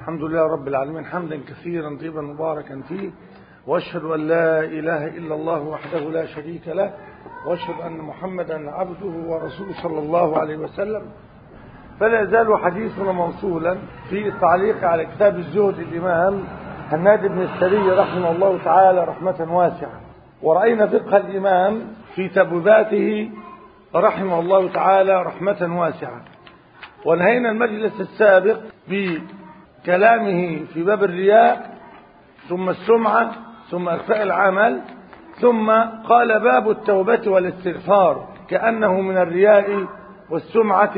الحمد لله رب العالمين حمدا كثيرا طيبا مباركا فيه واشهد ان لا اله الا الله وحده لا شريك له واشهد ان محمدا عبده ورسوله صلى الله عليه وسلم فلا يزال حديثنا موصولا في التعليق على كتاب الزهد الامام هناد بن السري رحمه الله تعالى رحمه واسعه ورأينا فقه الإمام في تبذاته رحمه الله تعالى رحمة واسعة وانهينا المجلس السابق بكلامه في باب الرياء ثم السمعة ثم إخفاء العمل ثم قال باب التوبة والاستغفار كأنه من الرياء والسمعة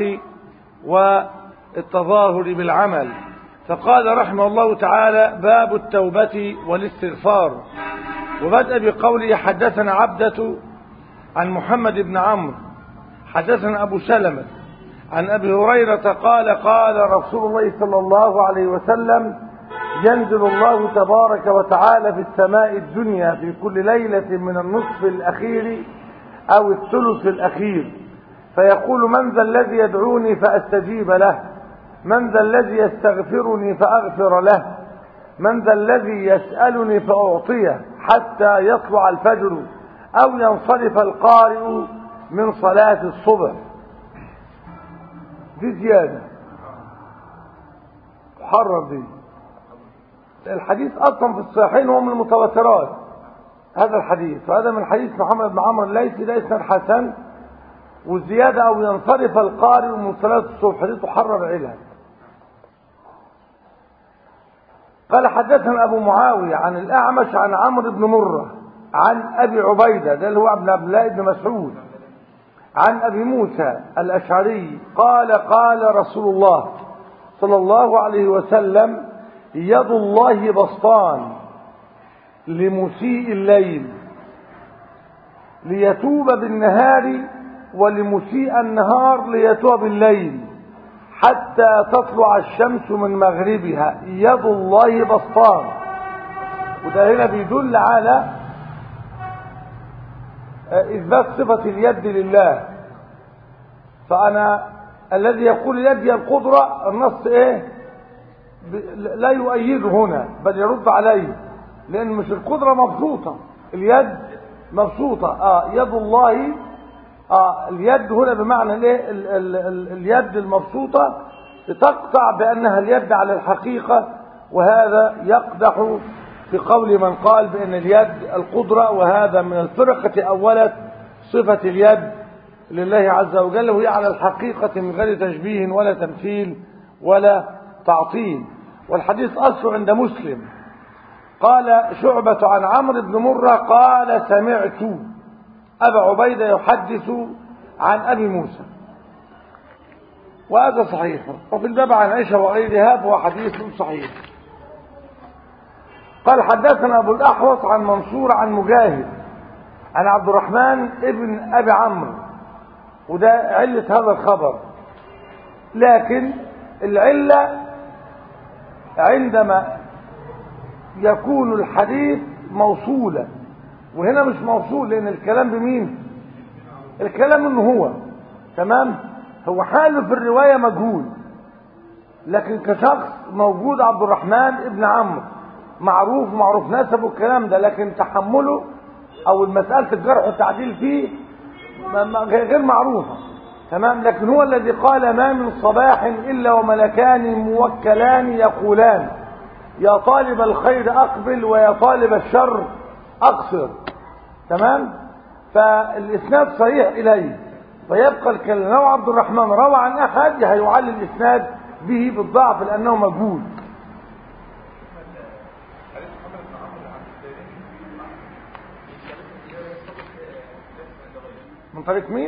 والتظاهر بالعمل فقال رحمه الله تعالى باب التوبة والاستغفار وبدأ بقوله حدثنا عبدة عن محمد بن عمرو حدثنا أبو سلمة عن أبي هريرة قال قال رسول الله صلى الله عليه وسلم ينزل الله تبارك وتعالى في السماء الدنيا في كل ليلة من النصف الأخير أو الثلث الأخير فيقول من ذا الذي يدعوني فأستجيب له من ذا الذي يستغفرني فأغفر له من ذا الذي يسألني فأعطيه حتى يطلع الفجر أو ينصرف القارئ من صلاة الصبح دي زيادة حرر دي الحديث أصلا في الصحيحين هو من المتواترات هذا الحديث وهذا من حديث محمد بن عمرو الليثي ده اسناد حسن والزيادة أو ينصرف القارئ من صلاة الصبح دي تحرر علها قال حدثنا أبو معاوية عن الأعمش عن عمرو بن مرة عن أبي عبيدة ده اللي هو ابن عبد الله بن مسعود عن أبي موسى الأشعري قال قال رسول الله صلى الله عليه وسلم يد الله بسطان لمسيء الليل ليتوب بالنهار ولمسيء النهار ليتوب بالليل حتى تطلع الشمس من مغربها يد الله بسطان وده هنا بيدل على إثبات صفة اليد لله فأنا الذي يقول اليد هي القدرة النص إيه لا يؤيده هنا بل يرد عليه لأن مش القدرة مبسوطة اليد مبسوطة آه يد الله آه اليد هنا بمعنى الايه ال ال ال اليد المبسوطة تقطع بأنها اليد على الحقيقة وهذا يقدح في قول من قال بأن اليد القدرة وهذا من الفرقة أولت صفة اليد لله عز وجل وهي على الحقيقة من غير تشبيه ولا تمثيل ولا تعطيل والحديث أصل عند مسلم قال شعبة عن عمرو بن مرة قال سمعت أبا عبيدة يحدث عن أبي موسى وهذا صحيح وفي الباب عن عائشة وغيرها فهو حديث صحيح قال حدثنا أبو الأحوص عن منصور عن مجاهد عن عبد الرحمن ابن أبي عمرو وده علة هذا الخبر لكن العلة عندما يكون الحديث موصولا وهنا مش موصول لان الكلام بمين الكلام انه هو تمام هو حاله في الرواية مجهول لكن كشخص موجود عبد الرحمن ابن عمرو معروف معروف نسبه الكلام ده لكن تحمله او المسألة الجرح والتعديل فيه غير معروفة تمام لكن هو الذي قال ما من صباح إلا وملكان موكلان يقولان يا طالب الخير أقبل ويا طالب الشر أقصر تمام فالإسناد صحيح إليه فيبقى الكلام لو عبد الرحمن روى عن أحد هيعلل الإسناد به بالضعف لأنه مجهول من طريق مين؟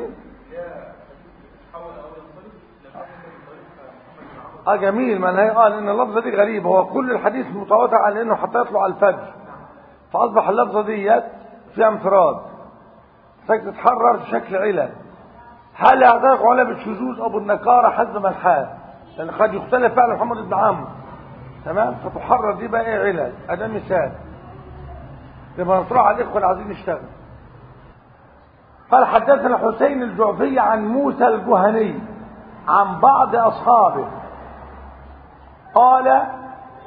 اه جميل ما هي قال ان اللفظه دي غريبه هو كل الحديث متواتر على انه حتى يطلع الفجر فاصبح اللفظه ديت فيها انفراد فتتحرر في شكل علل هل يعترف على بالشذوذ او بالنكاره حسب ما الحال لان قد يختلف فعل محمد بن عمرو تمام فتحرر دي بقى ايه علل ادي مثال لما نطرح على الاخوه اللي عايزين يشتغل قال حدثنا حسين الجعفي عن موسى الجهني عن بعض اصحابه قال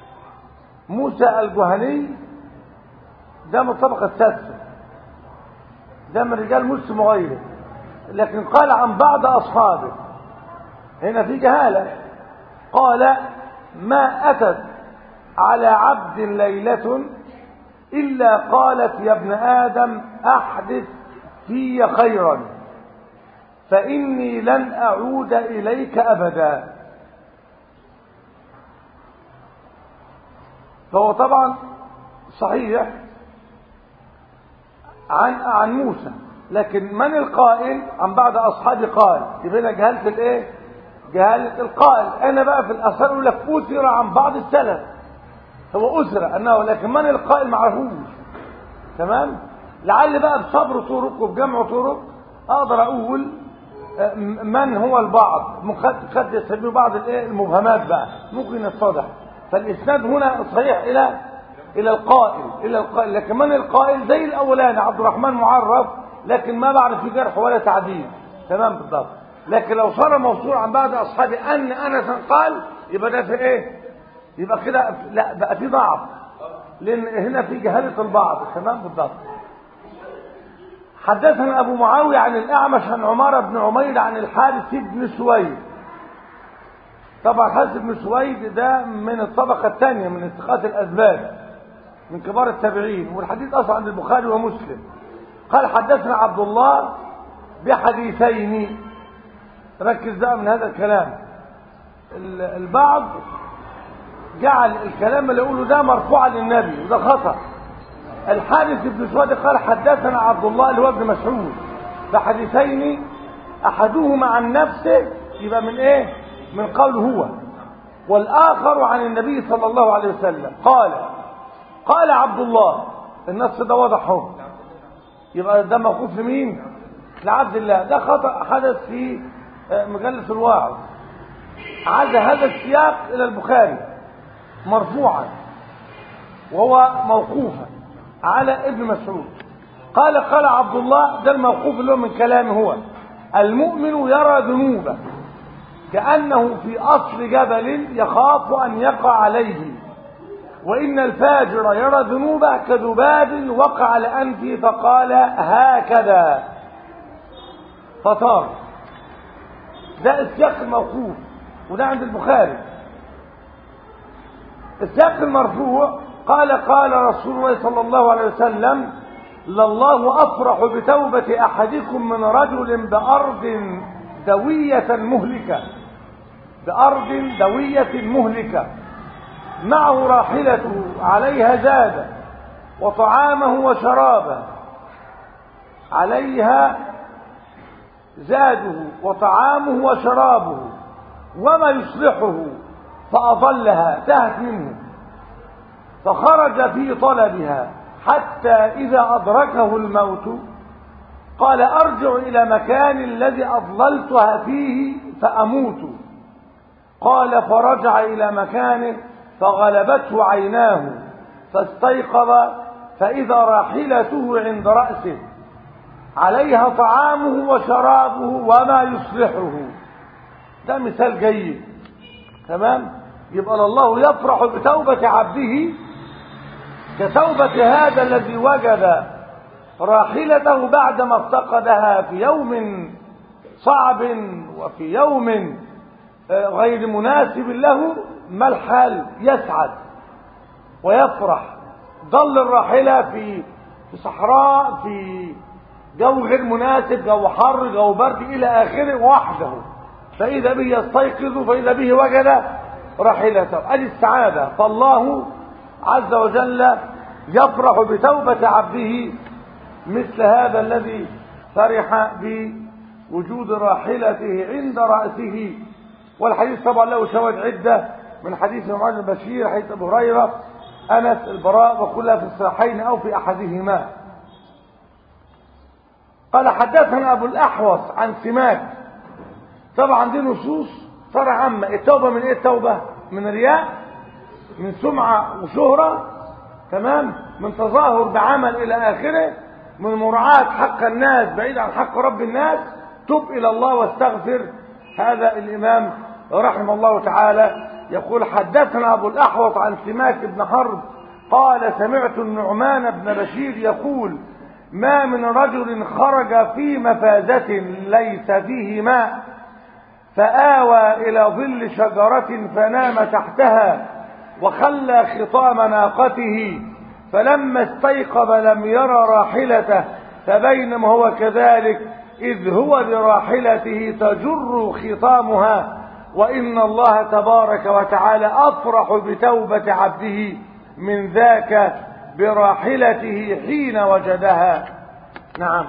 موسى الجهني ده من الطبقة السادسة ده من رجال مسلم وغيره لكن قال عن بعض أصحابه هنا في جهالة قال ما أتت على عبد ليلة إلا قالت يا ابن آدم أحدث في خيرا فإني لن أعود إليك أبدا فهو طبعا صحيح عن عن موسى لكن من القائل عن بعض أصحابي قال يبقى جهالة الإيه؟ جهالة القائل أنا بقى في الأثر يقول لك أثر عن بعض السلف هو أسرة أنه لكن من القائل معهوش تمام لعل بقى بصبر طرق وبجمع طرق أقدر أقول من هو البعض قد يستبين بعض المبهمات بقى ممكن يتضح فالإسناد هنا صحيح إلى إلى القائل إلى القائل لكن من القائل زي الأولاني عبد الرحمن معرف لكن ما بعرف في جرح ولا تعديل تمام بالضبط لكن لو صار موصول عن بعض أصحابي أن أنس قال يبقى ده في إيه يبقى كده لا بقى في ضعف لان هنا في جهاله البعض تمام بالضبط حدثنا ابو معاويه عن الاعمش عن عمار بن عمير عن الحارث بن سويد طبعا الحارث بن سويد ده من الطبقه الثانيه من اتقاء الاسباب من كبار التابعين والحديث اصلا عند البخاري ومسلم قال حدثنا عبد الله بحديثين ركز بقى من هذا الكلام البعض جعل الكلام اللي يقوله ده مرفوعا للنبي وده خطأ الحارث بن سواد قال حدثنا عبد الله اللي هو ابن مسعود بحديثين احدهما عن نفسه يبقى من ايه من قوله هو والاخر عن النبي صلى الله عليه وسلم قال قال عبد الله النص ده واضح اهو يبقى ده موقوف لمين لعبد الله ده خطأ حدث في مجلة الواعظ عاد هذا السياق الى البخاري مرفوعا وهو موقوفا على ابن مسعود قال قال عبد الله ده الموقوف اللي هو من كلامه هو المؤمن يرى ذنوبه كأنه في أصل جبل يخاف أن يقع عليه وإن الفاجر يرى ذنوبه كذباب وقع على أنفه فقال هكذا فطار ده السياق الموقوف وده عند البخاري السياق المرفوع قال قال رسول الله صلى الله عليه وسلم لله أفرح بتوبة أحدكم من رجل بأرض دوية مهلكة بأرض دوية مهلكة معه راحلته عليها زاد وطعامه وشرابه عليها زاده وطعامه وشرابه وما يصلحه فأضلها تهت منه فخرج في طلبها حتى إذا أدركه الموت قال أرجع إلى مكان الذي أضللتها فيه فأموت قال فرجع إلى مكانه فغلبته عيناه فاستيقظ فإذا راحلته عند رأسه عليها طعامه وشرابه وما يصلحه ده مثال جيد تمام يبقى الله يفرح بتوبة عبده كتوبة هذا الذي وجد راحلته بعدما افتقدها في يوم صعب وفي يوم غير مناسب له ما الحال يسعد ويفرح ضل الراحلة في في صحراء في جو غير مناسب جو حر جو برد إلى آخره وحده فإذا به يستيقظ فإذا به وجد راحلته أدي السعادة فالله عز وجل يفرح بتوبة عبده مثل هذا الذي فرح بوجود راحلته عند رأسه والحديث طبعا له شواهد عدة من حديث معاذ البشير حديث أبو هريرة أنس البراء وكلها في الصحيحين أو في أحدهما قال حدثنا أبو الأحوص عن سماك طبعا دي نصوص صار عامة التوبة من إيه التوبة من رياء من سمعة وشهرة تمام من تظاهر بعمل إلى آخره من مراعاة حق الناس بعيد عن حق رب الناس تب إلى الله واستغفر هذا الإمام رحمه الله تعالى يقول حدثنا أبو الأحوط عن سماك بن حرب قال سمعت النعمان بن بشير يقول ما من رجل خرج في مفازة ليس فيه ماء فآوى إلى ظل شجرة فنام تحتها وخلى خطام ناقته فلما استيقظ لم يرى راحلته فبينما هو كذلك إذ هو براحلته تجر خطامها وإن الله تبارك وتعالى أفرح بتوبة عبده من ذاك براحلته حين وجدها نعم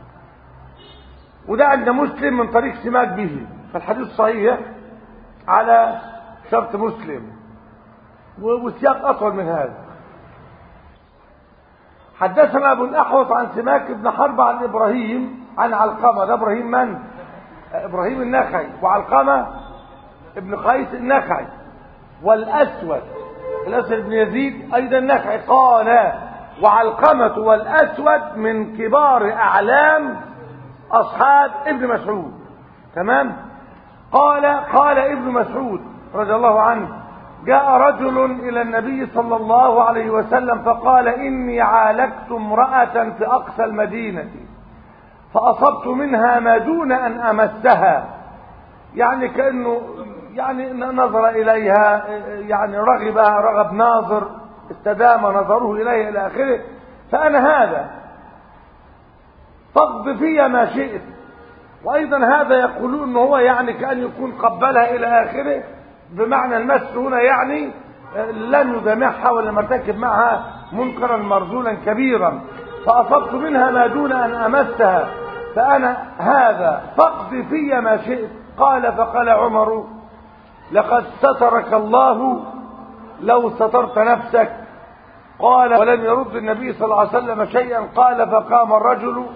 وده عند مسلم من طريق سماك به فالحديث صحيح على شرط مسلم والسياق أطول من هذا حدثنا ابو الاحوص عن سماك بن حرب عن ابراهيم عن علقمه ده ابراهيم من ابراهيم النخعي وعلقمه ابن قيس النخعي والاسود الاسود بن يزيد ايضا النخعي قال وعلقمه والاسود من كبار اعلام اصحاب ابن مسعود تمام قال قال ابن مسعود رضي الله عنه جاء رجل إلى النبي صلى الله عليه وسلم فقال إني عالجت امرأة في أقصى المدينة فأصبت منها ما دون أن أمسها يعني كأنه يعني نظر إليها يعني رغبها رغب ناظر استدام نظره إليها إلى آخره فأنا هذا فاقض في ما شئت وأيضا هذا يقولون أنه هو يعني كأن يكون قبلها إلى آخره بمعنى المس هنا يعني لم يجامعها ولم ارتكب معها منكرا مرذولا كبيرا فأصبت منها ما دون أن أمسها فأنا هذا فاقض في ما شئت قال فقال عمر لقد سترك الله لو سترت نفسك قال ولم يرد النبي صلى الله عليه وسلم شيئا قال فقام الرجل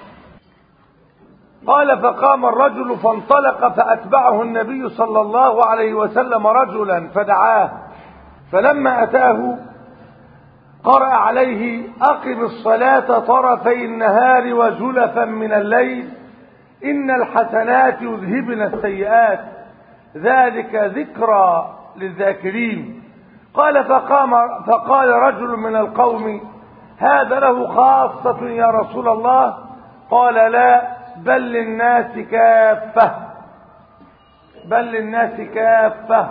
قال فقام الرجل فانطلق فأتبعه النبي صلى الله عليه وسلم رجلا فدعاه فلما أتاه قرأ عليه أقم الصلاة طرفي النهار وزلفا من الليل إن الحسنات يذهبن السيئات ذلك ذكرى للذاكرين قال فقام فقال رجل من القوم هذا له خاصة يا رسول الله قال لا بل للناس كافة بل للناس كافة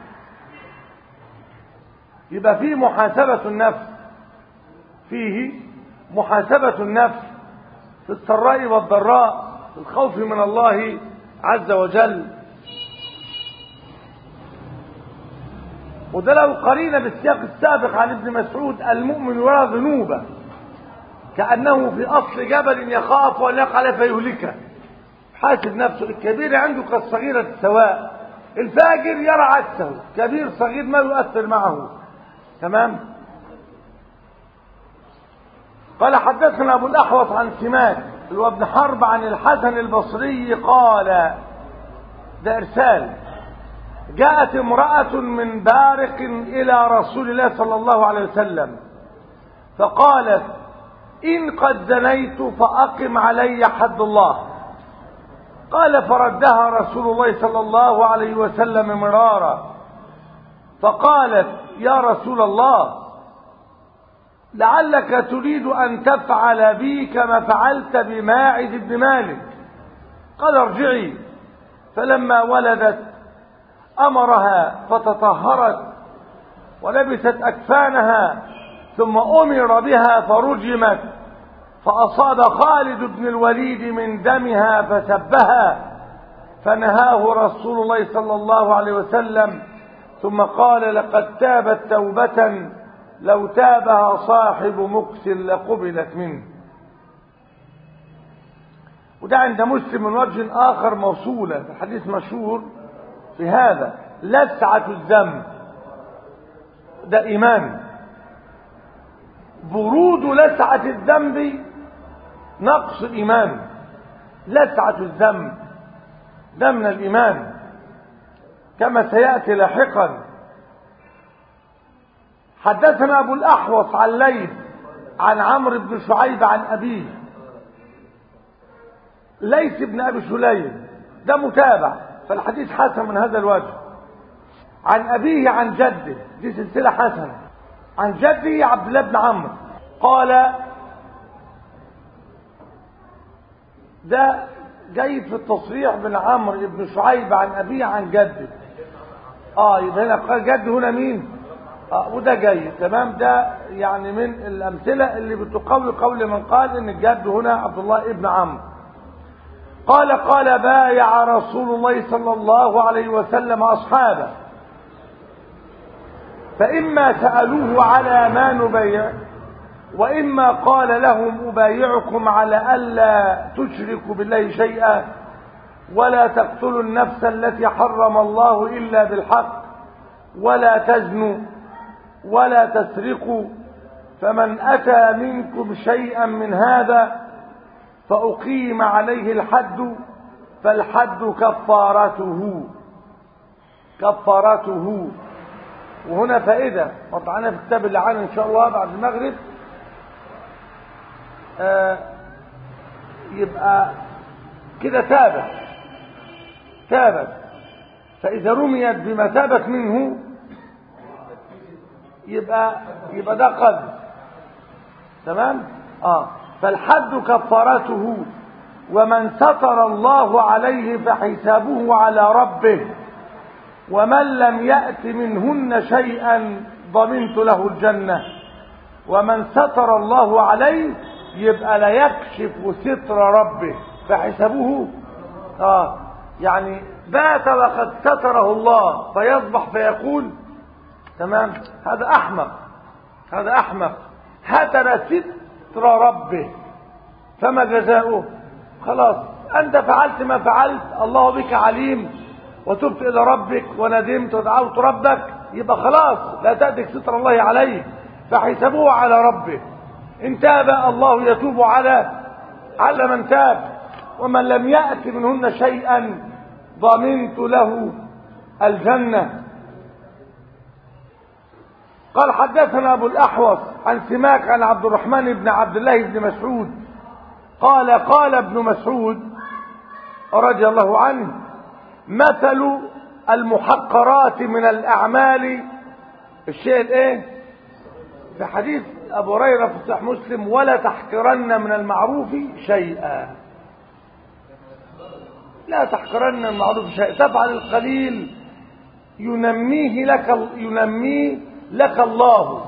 يبقى فيه محاسبة النفس فيه محاسبة النفس في السراء والضراء في الخوف من الله عز وجل وده لو قرينا بالسياق السابق عن ابن مسعود المؤمن ولا ذنوبه كأنه في أصل جبل يخاف أن يقع فيهلكه حاسب نفسه الكبير عنده كالصغيرة سواء الفاجر يرى عكسه كبير صغير ما يؤثر معه تمام قال حدثنا أبو الأحوص عن سماك اللي هو ابن حرب عن الحسن البصري قال ده إرسال جاءت امرأة من بارق إلى رسول الله صلى الله عليه وسلم فقالت إن قد زنيت فأقم علي حد الله قال فردها رسول الله صلى الله عليه وسلم مرارا فقالت يا رسول الله لعلك تريد أن تفعل بي كما فعلت بماعز بن مالك قال ارجعي فلما ولدت أمرها فتطهرت ولبست أكفانها ثم أمر بها فرجمت فأصاب خالد بن الوليد من دمها فسبها فنهاه رسول الله صلى الله عليه وسلم ثم قال لقد تابت توبة لو تابها صاحب مكس لقبلت منه وده عند مسلم من وجه آخر موصولة الحديث مشهور في هذا لسعة الذنب ده إيمان برود لسعة الذنب نقص الإيمان لسعة الذنب ده من الإيمان كما سيأتي لاحقا حدثنا أبو الأحوص عن ليث عن عمرو بن شعيب عن أبيه ليث بن أبي سليم ده متابع فالحديث حسن من هذا الوجه عن أبيه عن جده دي سلسلة حسنة عن جده عبد الله بن عمرو قال ده جاي في التصريح من عمرو بن شعيب عن أبيه عن جده اه يبقى هنا قال جد هنا مين آه وده جاي تمام ده يعني من الأمثلة اللي بتقوي قول من قال ان الجد هنا عبد الله ابن عمرو قال قال بايع رسول الله صلى الله عليه وسلم أصحابه فإما سألوه على ما نبيع وإما قال لهم أبايعكم على ألا تشركوا بالله شيئا ولا تقتلوا النفس التي حرم الله إلا بالحق ولا تزنوا ولا تسرقوا فمن أتى منكم شيئا من هذا فأقيم عليه الحد فالحد كفارته كفارته وهنا فائدة وضعنا في كتاب اللعان إن شاء الله بعد المغرب آه يبقى كده تابت تابت فإذا رميت بما تابت منه يبقى يبقى ده قذف تمام اه فالحد كفارته ومن ستر الله عليه فحسابه على ربه ومن لم يأت منهن شيئا ضمنت له الجنة ومن ستر الله عليه يبقى لا يكشف ستر ربه فحسابه اه يعني بات وقد ستره الله فيصبح فيقول تمام هذا احمق هذا احمق هتر ستر ربه فما جزاؤه خلاص انت فعلت ما فعلت الله بك عليم وتبت الى ربك وندمت ودعوت ربك يبقى خلاص لا تأتك ستر الله عليك فحسبوه على ربه ان تاب الله يتوب على على من تاب ومن لم يأت منهن شيئا ضمنت له الجنة قال حدثنا أبو الأحوص عن سماك عن عبد الرحمن بن عبد الله بن مسعود قال قال ابن مسعود رضي الله عنه مثل المحقرات من الأعمال الشيء الايه في حديث أبو هريرة في صحيح مسلم ولا تحقرن من المعروف شيئا لا تحقرن من المعروف شيئا تفعل القليل ينميه لك ينميه لك الله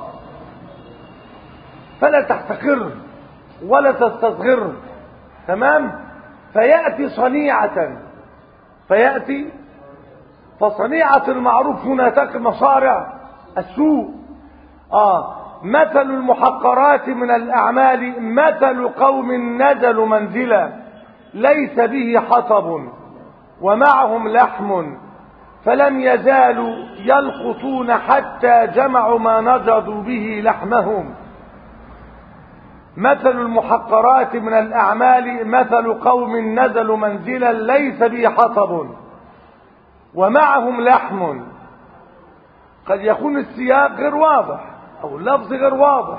فلا تحتقر ولا تستصغر تمام فيأتي صنيعة فيأتي فصنيعة المعروف هنا تقي مصارع السوء آه مثل المحقرات من الأعمال مثل قوم نزلوا منزلا ليس به حطب ومعهم لحم فلم يزالوا يلقطون حتى جمعوا ما نجضوا به لحمهم مثل المحقرات من الأعمال مثل قوم نزلوا منزلا ليس به حطب ومعهم لحم قد يكون السياق غير واضح أو اللفظ غير واضح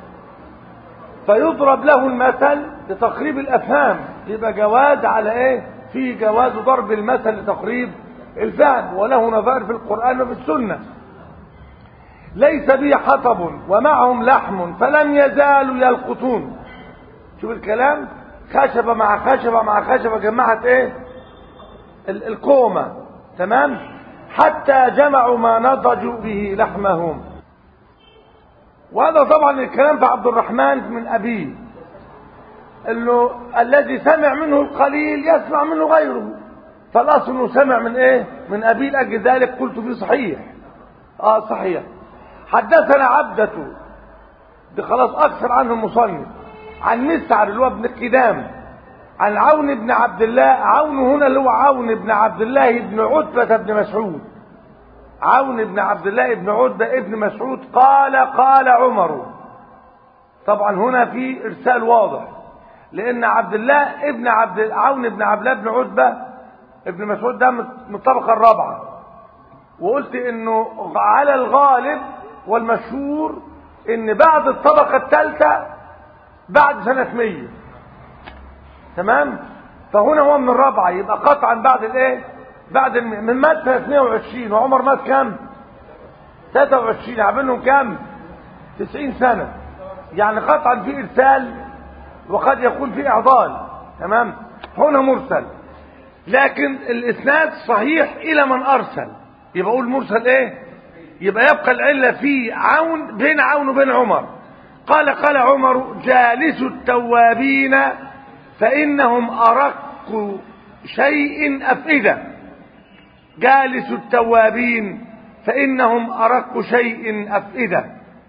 فيضرب له المثل لتقريب الأفهام يبقى جواز على إيه في جواز ضرب المثل لتقريب الفهم وله نظائر في القرآن وفي السنة ليس به حطب ومعهم لحم فلم يزالوا يلقطون شوف الكلام خشبة مع خشبة مع خشبة جمعت ايه القومة تمام حتى جمعوا ما نضجوا به لحمهم وهذا طبعا الكلام في عبد الرحمن من أبيه انه الذي سمع منه القليل يسمع منه غيره فالاصل انه سمع من ايه من ابيه لاجل ذلك قلت فيه صحيح اه صحيح حدثنا عبدة دي خلاص اكثر عنه المصنف عن مسعر اللي هو ابن القدام عن عون بن عبد الله عون هنا اللي هو عون بن عبد الله بن عتبة بن مسعود عون بن عبد الله بن عتبة ابن مسعود قال قال عمر طبعا هنا في ارسال واضح لان عبد الله ابن عبد عون بن عبد الله بن عتبة ابن مسعود ده من الطبقة الرابعة وقلت انه على الغالب والمشهور ان بعد الطبقة الثالثة بعد سنة 100 تمام فهنا هو من الرابعة يبقى قطعا بعد الايه بعد الم... من مات سنة 22 وعمر مات كام 23 عاملهم كام 90 سنة يعني قطعا في ارسال وقد يكون في اعضال تمام هنا مرسل لكن الاسناد صحيح الى من ارسل يبقى اقول مرسل ايه يبقى يبقى العله في عون بين عون وبين عمر قال قال عمر جالس التوابين فانهم ارق شيء افئده جالس التوابين فانهم ارق شيء افئده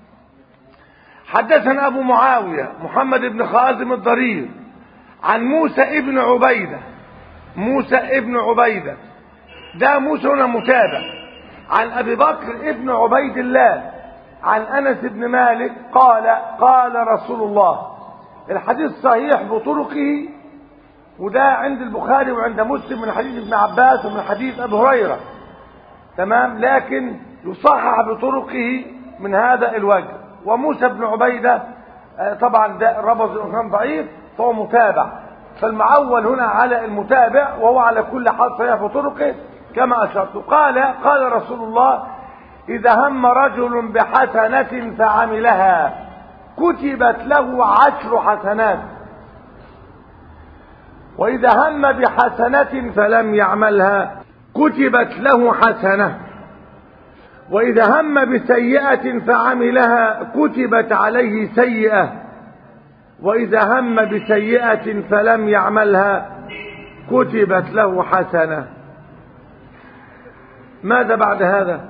حدثنا ابو معاويه محمد بن خازم الضرير عن موسى ابن عبيده موسى ابن عبيده ده موسى هنا متابع عن ابي بكر ابن عبيد الله عن انس بن مالك قال قال رسول الله الحديث صحيح بطرقه وده عند البخاري وعند مسلم من حديث ابن عباس ومن حديث ابي هريره تمام لكن يصحح بطرقه من هذا الوجه وموسى بن عبيده طبعا ده ربط الانسان ضعيف فهو متابع فالمعول هنا على المتابع وهو على كل حال صحيح بطرقه كما اشرت قال قال رسول الله اذا هم رجل بحسنه فعملها كتبت له عشر حسنات واذا هم بحسنه فلم يعملها كتبت له حسنه واذا هم بسيئه فعملها كتبت عليه سيئه واذا هم بسيئه فلم يعملها كتبت له حسنه ماذا بعد هذا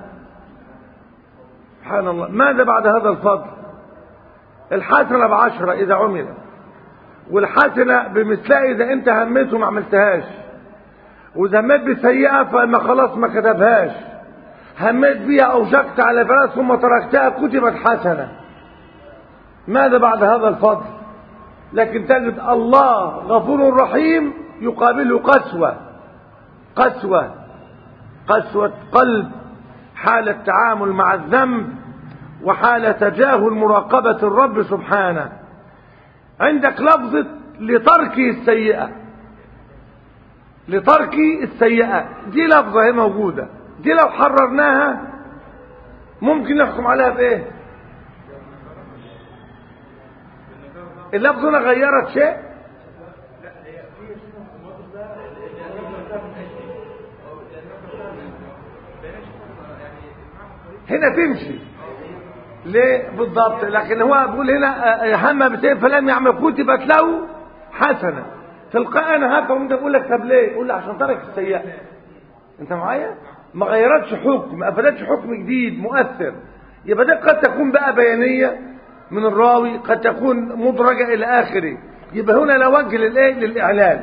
سبحان الله ماذا بعد هذا الفضل الحسنه بعشره اذا عملت والحسنه بمثلها اذا انت هميت وما عملتهاش واذا هميت بسيئه فما خلاص ما كتبهاش هميت بيها اوشكت على فراس ثم تركتها كتبت حسنه ماذا بعد هذا الفضل لكن تجد الله غفور رحيم يقابله قسوه قسوه قسوه قلب حال التعامل مع الذنب وحال تجاهل مراقبه الرب سبحانه عندك لفظة لتركه السيئة لتركه السيئة دي لفظة هي موجودة دي لو حررناها ممكن نحكم عليها بإيه اللفظة هنا غيرت شيء هنا تمشي ليه بالضبط لكن هو بيقول هنا هم بسيف فلم يعمل كتبت له حسنه تلقائي انا هفهم ده بقول لك طب ليه؟ يقول لي عشان ترك السيئه انت معايا؟ ما غيرتش حكم ما افادتش حكم جديد مؤثر يبقى ده قد تكون بقى بيانيه من الراوي قد تكون مدرجه الى اخره يبقى هنا لا وجه للايه؟ للاعلان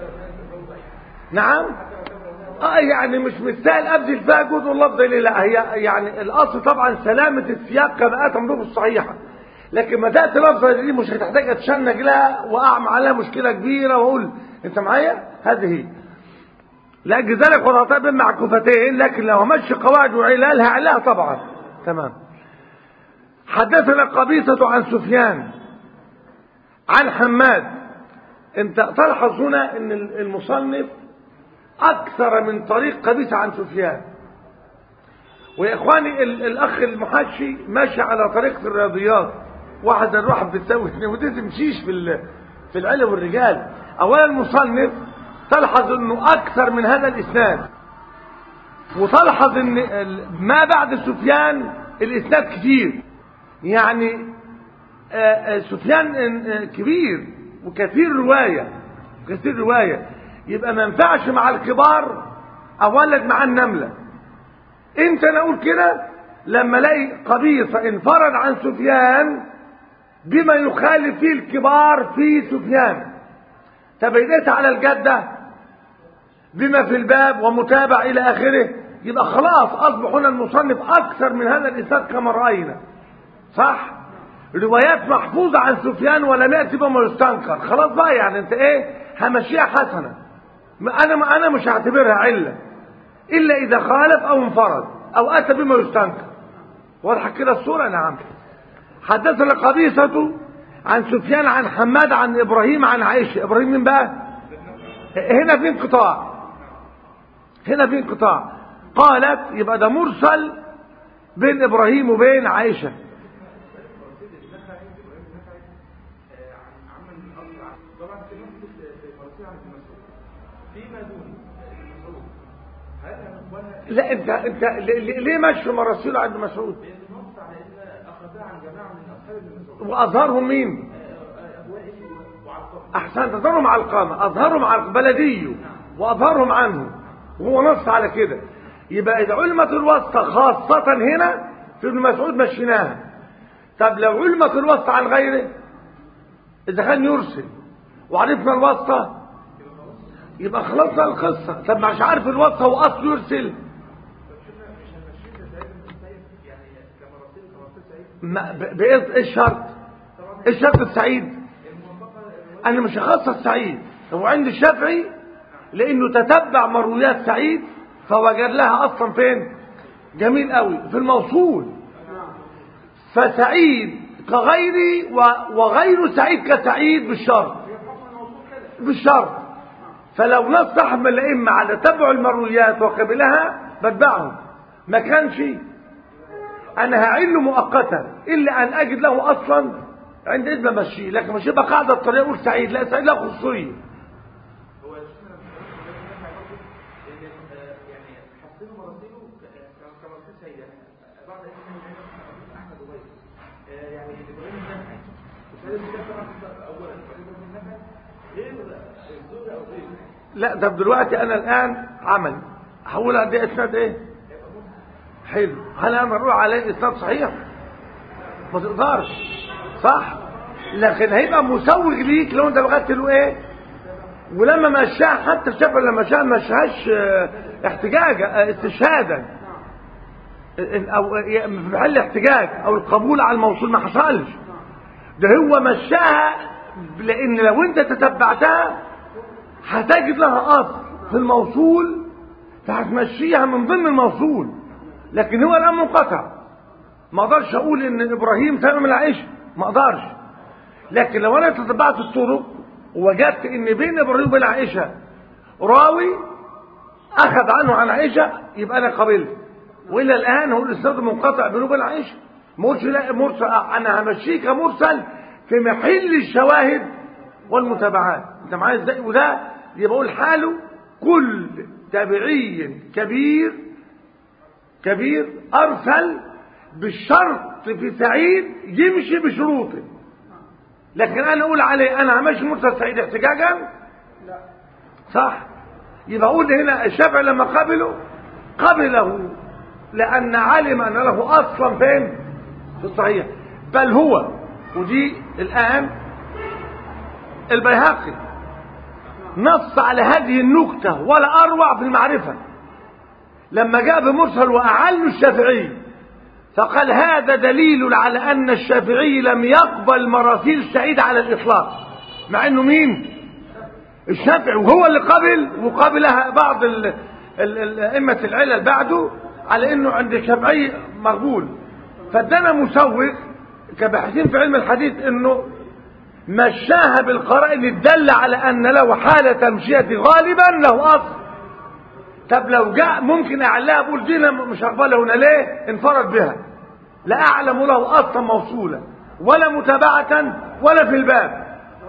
نعم اه يعني مش مستاهل ابذل فيها جزء اللفظ اللي لا هي يعني الاصل طبعا سلامه السياق كما اتى من الصحيحه لكن ما تاتي لفظه دي مش هتحتاج اتشنج لها واعمل عليها مشكله كبيره واقول انت معايا هذه لاجل ذلك وضعتها بين معكوفتين لكن لو مشي قواعد وعلالها عليها طبعا تمام حدثنا قبيصة عن سفيان عن حماد انت تلحظ هنا ان المصنف أكثر من طريق قبيس عن سفيان ويا إخواني الأخ المحشي ماشي على طريقة الرياضيات واحد الواحد بتساوي اثنين ودي تمشيش في في العلم والرجال أولا المصنف تلحظ أنه أكثر من هذا الإسناد وتلحظ أن ما بعد سفيان الإسناد كتير يعني سفيان كبير وكثير رواية كثير رواية يبقى ما ينفعش مع الكبار اولد مع النمله انت انا اقول كده لما الاقي قبيصه انفرد عن سفيان بما يخالف فيه الكبار في سفيان تبينت على الجده بما في الباب ومتابع الى اخره يبقى خلاص اصبح هنا المصنف اكثر من هذا الاسناد كما راينا صح روايات محفوظه عن سفيان ولم ياتي بما يستنكر خلاص بقى يعني انت ايه همشيها حسنه انا انا مش هعتبرها عله الا اذا خالف او انفرد او اتى بما يستنكر واضحه كده الصوره نعم حدثنا قبيصة عن سفيان عن حماد عن ابراهيم عن عائشه ابراهيم مين بقى هنا في انقطاع هنا في انقطاع قالت يبقى ده مرسل بين ابراهيم وبين عائشه لا انت انت ليه مشي مراسيل عند مسعود واظهرهم مين احسنت اظهرهم على القامه اظهرهم على بلديه واظهرهم عنه وهو نص على كده يبقى اذا علمت الواسطه خاصه هنا في ابن مسعود مشيناها طب لو علمت الواسطه عن غيره اذا كان يرسل وعرفنا الواسطه يبقى خلصنا القصه طب مش عارف الواسطه واصل يرسل بايه الشرط ايه الشرط السعيد انا مش هخصص سعيد هو عند الشافعي لانه تتبع مرويات سعيد فوجد لها اصلا فين جميل قوي في الموصول فسعيد كغيري وغير سعيد كسعيد بالشرط بالشرط فلو نص احمد الائمه على تبع المرويات وقبلها بتبعهم ما كانش انا هعله مؤقتا الا ان اجد له اصلا عند اذن مشيه لكن مش يبقى قاعده الطريق اقول سعيد لا سعيد له خصوصيه لا ده دلوقتي انا الان عمل هقول قد ايه اسناد ايه حلو هل انا اروح عليه اسناد صحيح ما تقدرش صح لكن هيبقى مسوغ ليك لو انت بغيت له ايه ولما مشاها حتى الشافعي لما مشاها ما مشاهاش احتجاجا استشهادا او في محل احتجاج او القبول على الموصول ما حصلش ده هو مشاها لان لو انت تتبعتها هتجد لها اصل في الموصول فهتمشيها من ضمن الموصول لكن هو الان منقطع ما اقدرش اقول ان ابراهيم تمام العيش ما اقدرش لكن لو انا تتبعت الطرق ووجدت ان بين ابراهيم وبين عائشه راوي اخذ عنه عن عائشه يبقى انا قبلت والى الان هو الاسناد منقطع بينه وبين عائشه ما قلتش لا مرسل انا همشيه كمرسل في محل الشواهد والمتابعات انت معايا ازاي وده يبقى اقول حاله كل تابعي كبير كبير ارسل بالشرط في سعيد يمشي بشروطه لكن انا اقول عليه انا همشي مرسل سعيد احتجاجا لا صح يبقى اقول هنا الشافعي لما قبله قبله لان علم ان له اصلا فين في الصحيح بل هو ودي الان البيهقي نص على هذه النكته ولا اروع في المعرفه لما جاء بمرسل واعل الشافعي فقال هذا دليل على ان الشافعي لم يقبل مراسيل سعيد على الاطلاق مع انه مين الشافعي وهو اللي قبل وقبلها بعض ائمه العلل بعده على انه عند الشافعي مقبول فادانا مسوغ كباحثين في علم الحديث انه مشاها بالقرائن الدل على ان له حالة تمشية غالبا له اصل طب لو جاء ممكن اعلاها بقول دي مش هقبلها هنا ليه انفرد بها لا اعلم له اصلا موصولا ولا متابعة ولا في الباب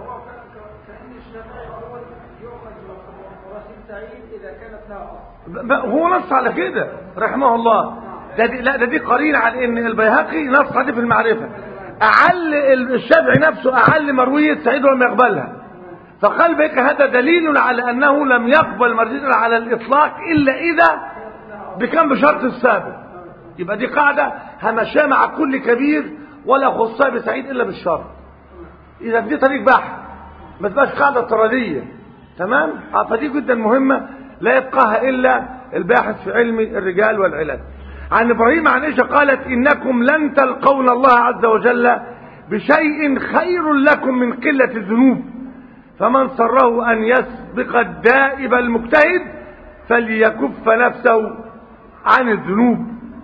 هو نص على كده رحمه الله ده دي لا ده دي قرينه على ان البيهقي نص عليه في المعرفه اعل الشافعي نفسه اعل مرويه سعيد ولم يقبلها فقال بك هذا دليل على انه لم يقبل مرجئا على الاطلاق الا اذا بكم بشرط السابق يبقى دي قاعده همشيها مع كل كبير ولا خصها بسعيد الا بالشرط اذا دي طريق بحث ما تبقاش قاعده افتراضيه تمام فدي جدا مهمه لا يبقاها الا الباحث في علم الرجال والعلل عن ابراهيم عن عائشه قالت انكم لن تلقون الله عز وجل بشيء خير لكم من قله الذنوب فمن سره ان يسبق الدائب المجتهد فليكف نفسه عن الذنوب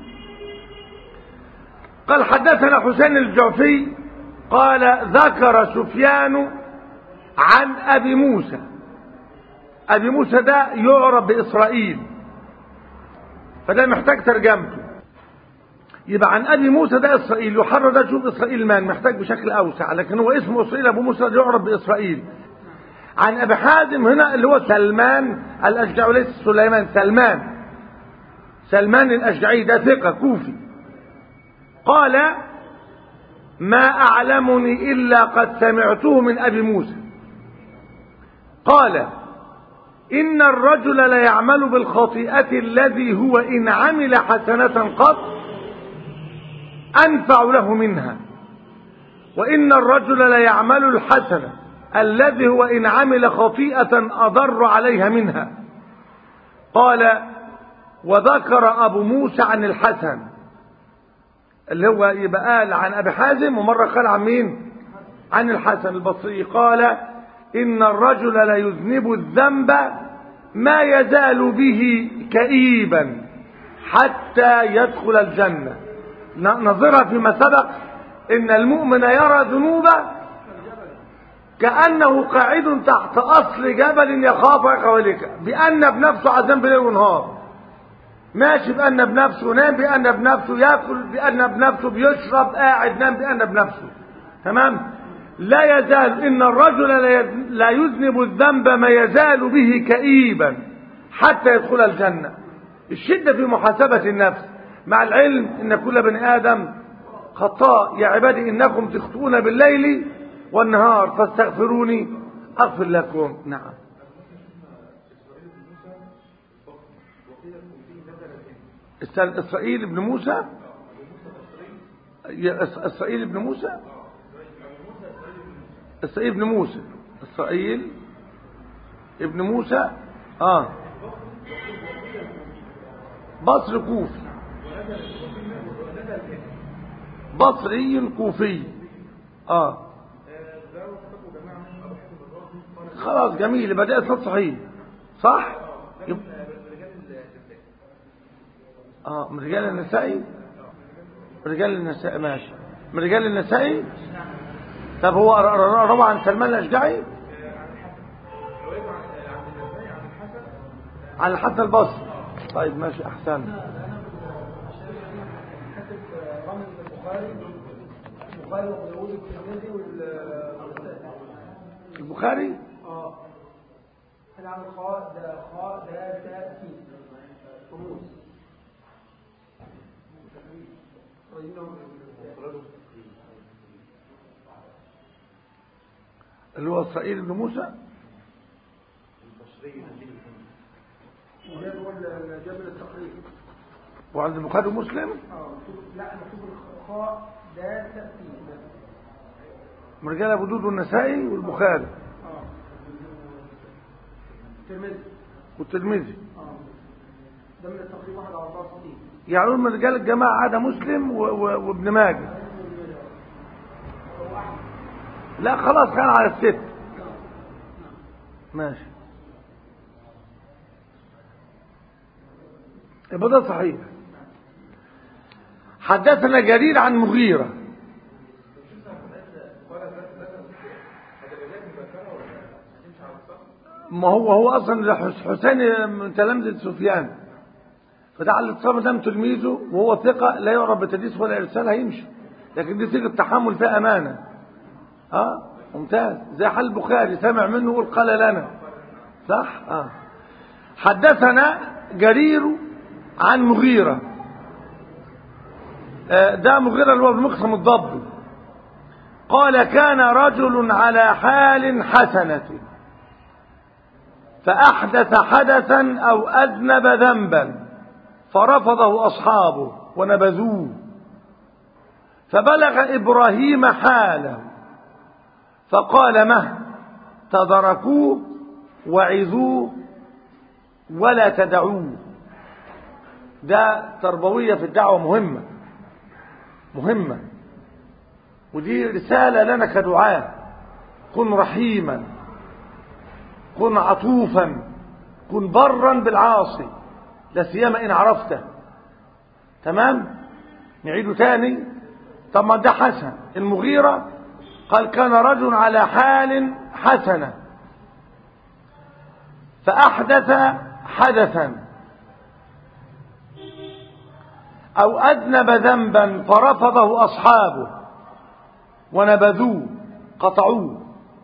قال حدثنا حسين الجعفي قال ذكر سفيان عن ابي موسى ابي موسى ده يعرف باسرائيل فده محتاج ترجمته يبقى عن ابي موسى ده اسرائيل يحرر ده تشوف اسرائيل مان محتاج بشكل اوسع لكن هو اسمه اسرائيل ابو موسى يعرف باسرائيل عن ابي حازم هنا اللي هو سلمان الاشجعي ليس سليمان سلمان سلمان الاشجعي ده ثقه كوفي قال ما اعلمني الا قد سمعته من ابي موسى قال ان الرجل لا يعمل بالخطيئه الذي هو ان عمل حسنه قط أنفع له منها وإن الرجل لا يعمل الحسنة الذي هو إن عمل خطيئة أضر عليها منها قال وذكر أبو موسى عن الحسن اللي هو يبقى قال عن أبي حازم ومرة قال عن مين عن الحسن البصري قال إن الرجل لا يذنب الذنب ما يزال به كئيبا حتى يدخل الجنه نظرها فيما سبق ان المؤمن يرى ذنوبه كانه قاعد تحت اصل جبل يخاف حواليك بان بنفسه عذاب ليل ونهار ماشي بان بنفسه نام بان بنفسه ياكل بان بنفسه بيشرب قاعد نام بان بنفسه تمام لا يزال ان الرجل لا يذنب الذنب ما يزال به كئيبا حتى يدخل الجنه الشده في محاسبه النفس مع العلم ان كل بني ادم خطاء يا عبادي انكم تخطئون بالليل والنهار فاستغفروني اغفر لكم نعم اسرائيل ابن موسى اسرائيل ابن موسى اسرائيل ابن موسى اسرائيل ابن موسى اه بصر كوفي بصري كوفي اه خلاص جميل يبقى ده اسناد صحيح صح يب... اه من رجال النسائي رجال النسائي ماشي من رجال النسائي طب هو روى عن سلمان الاشجعي عن الحسن البصري طيب ماشي احسن البخاري اه هل عامل خاء ده خاء ده تاء سين رموز اللي هو اسرائيل بن موسى وده هو جبل التقريب وعند البخاري ومسلم اه لا مكتوب الخاء ده تاء سين من رجال ابو دود والنسائي والبخاري اه ترمذي والترمذي اه ده من التقريب 61 يعني من رجال الجماعه عدا مسلم و... و... وابن ماجه لا خلاص كان على الست ماشي يبقى ده صحيح حدثنا جرير عن مغيرة ما هو هو اصلا حسين من تلامذة سفيان فده على الاتصال دام تلميذه وهو ثقة لا يعرف بتدريس ولا ارسال هيمشي لكن دي صيغة تحمل فيها امانة اه ممتاز زي حال البخاري سمع منه يقول قال لنا صح اه حدثنا جرير عن مغيرة آه ده مغيرة اللي هو بمقسم الضب قال كان رجل على حال حسنة فأحدث حدثا أو أذنب ذنبا فرفضه أصحابه ونبذوه فبلغ إبراهيم حاله فقال مه تدركوه وعظوه ولا تدعوه ده تربوية في الدعوة مهمة مهمة ودي رسالة لنا كدعاة كن رحيما كن عطوفا كن برا بالعاصي لا سيما إن عرفته تمام نعيده تاني طب ما ده حسن المغيرة قال كان رجل على حال حسنة فأحدث حدثا أو أذنب ذنبا فرفضه أصحابه ونبذوه قطعوه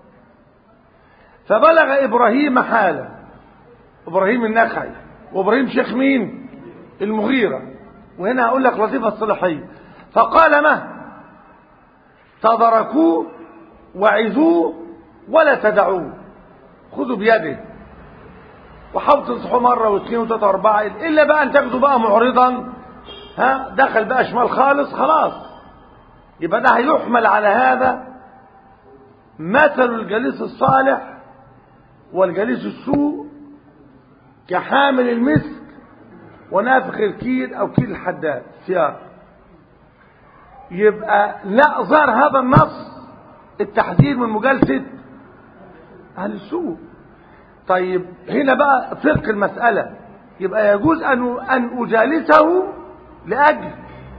فبلغ إبراهيم حاله إبراهيم النخعي وإبراهيم شيخ مين المغيرة وهنا هقول لك لطيفة الصلاحية فقال ما تدركوه وعزوه ولا تدعوه خذوا بيده وحاولوا تنصحوا مرة واثنين وثلاثة وأربعة إلا بقى أن تاخدوا بقى معرضا ها دخل بقى شمال خالص خلاص يبقى ده هيحمل على هذا مثل الجليس الصالح والجليس السوء كحامل المسك ونافخ الكيد أو كيد الحداد سياق يبقى لا ظهر هذا النص التحذير من مجالسة أهل السوء طيب هنا بقى فرق المسألة يبقى يجوز أن أن أجالسه لأجل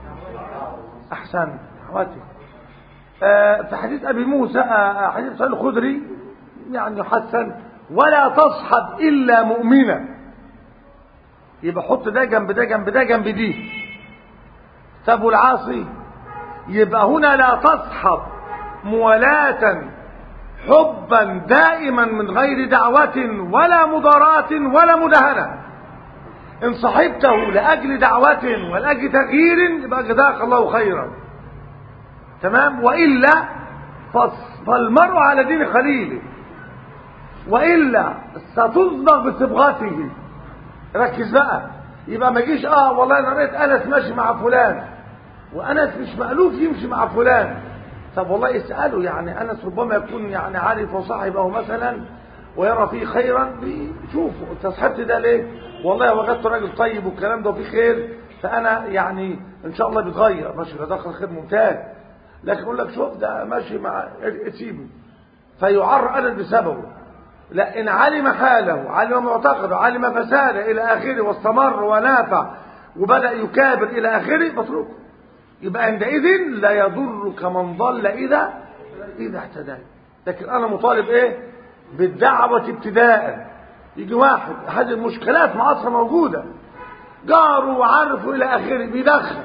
أحسن حواتي آه في حديث أبي موسى آه حديث سؤال الخدري يعني حسن ولا تصحب إلا مؤمنة يبقى حط ده جنب ده جنب ده جنب دي طب والعاصي يبقى هنا لا تصحب موالاة حبا دائما من غير دعوة ولا مضاراة ولا مدهنة إن صحبته لأجل دعوة ولأجل تغيير يبقى جزاك الله خيرا تمام وإلا فالمرء على دين خليله وإلا ستصدق بصبغته ركز بقى يبقى ما يجيش اه والله انا رأيت انس ماشي مع فلان وانس مش مألوف يمشي مع فلان طب والله اسأله يعني انس ربما يكون يعني عارف وصاحبه مثلا ويرى فيه خيرا بيشوفه انت صاحبت ده ليه والله وجدت راجل طيب والكلام ده فيه خير فانا يعني ان شاء الله بيتغير ماشي دخل خير ممتاز لكن يقول لك شوف ده ماشي مع سيبه فيعر انس بسببه لا إن علم حاله علم معتقده علم فساده إلى آخره واستمر ونافع وبدأ يكابر إلى آخره فاتركه يبقى عندئذ لا يضرك من ضل إذا إذا اهتدى لكن أنا مطالب إيه بالدعوة ابتداء يجي واحد هذه المشكلات معاصرة موجودة جاروا وعرفوا إلى آخره بيدخن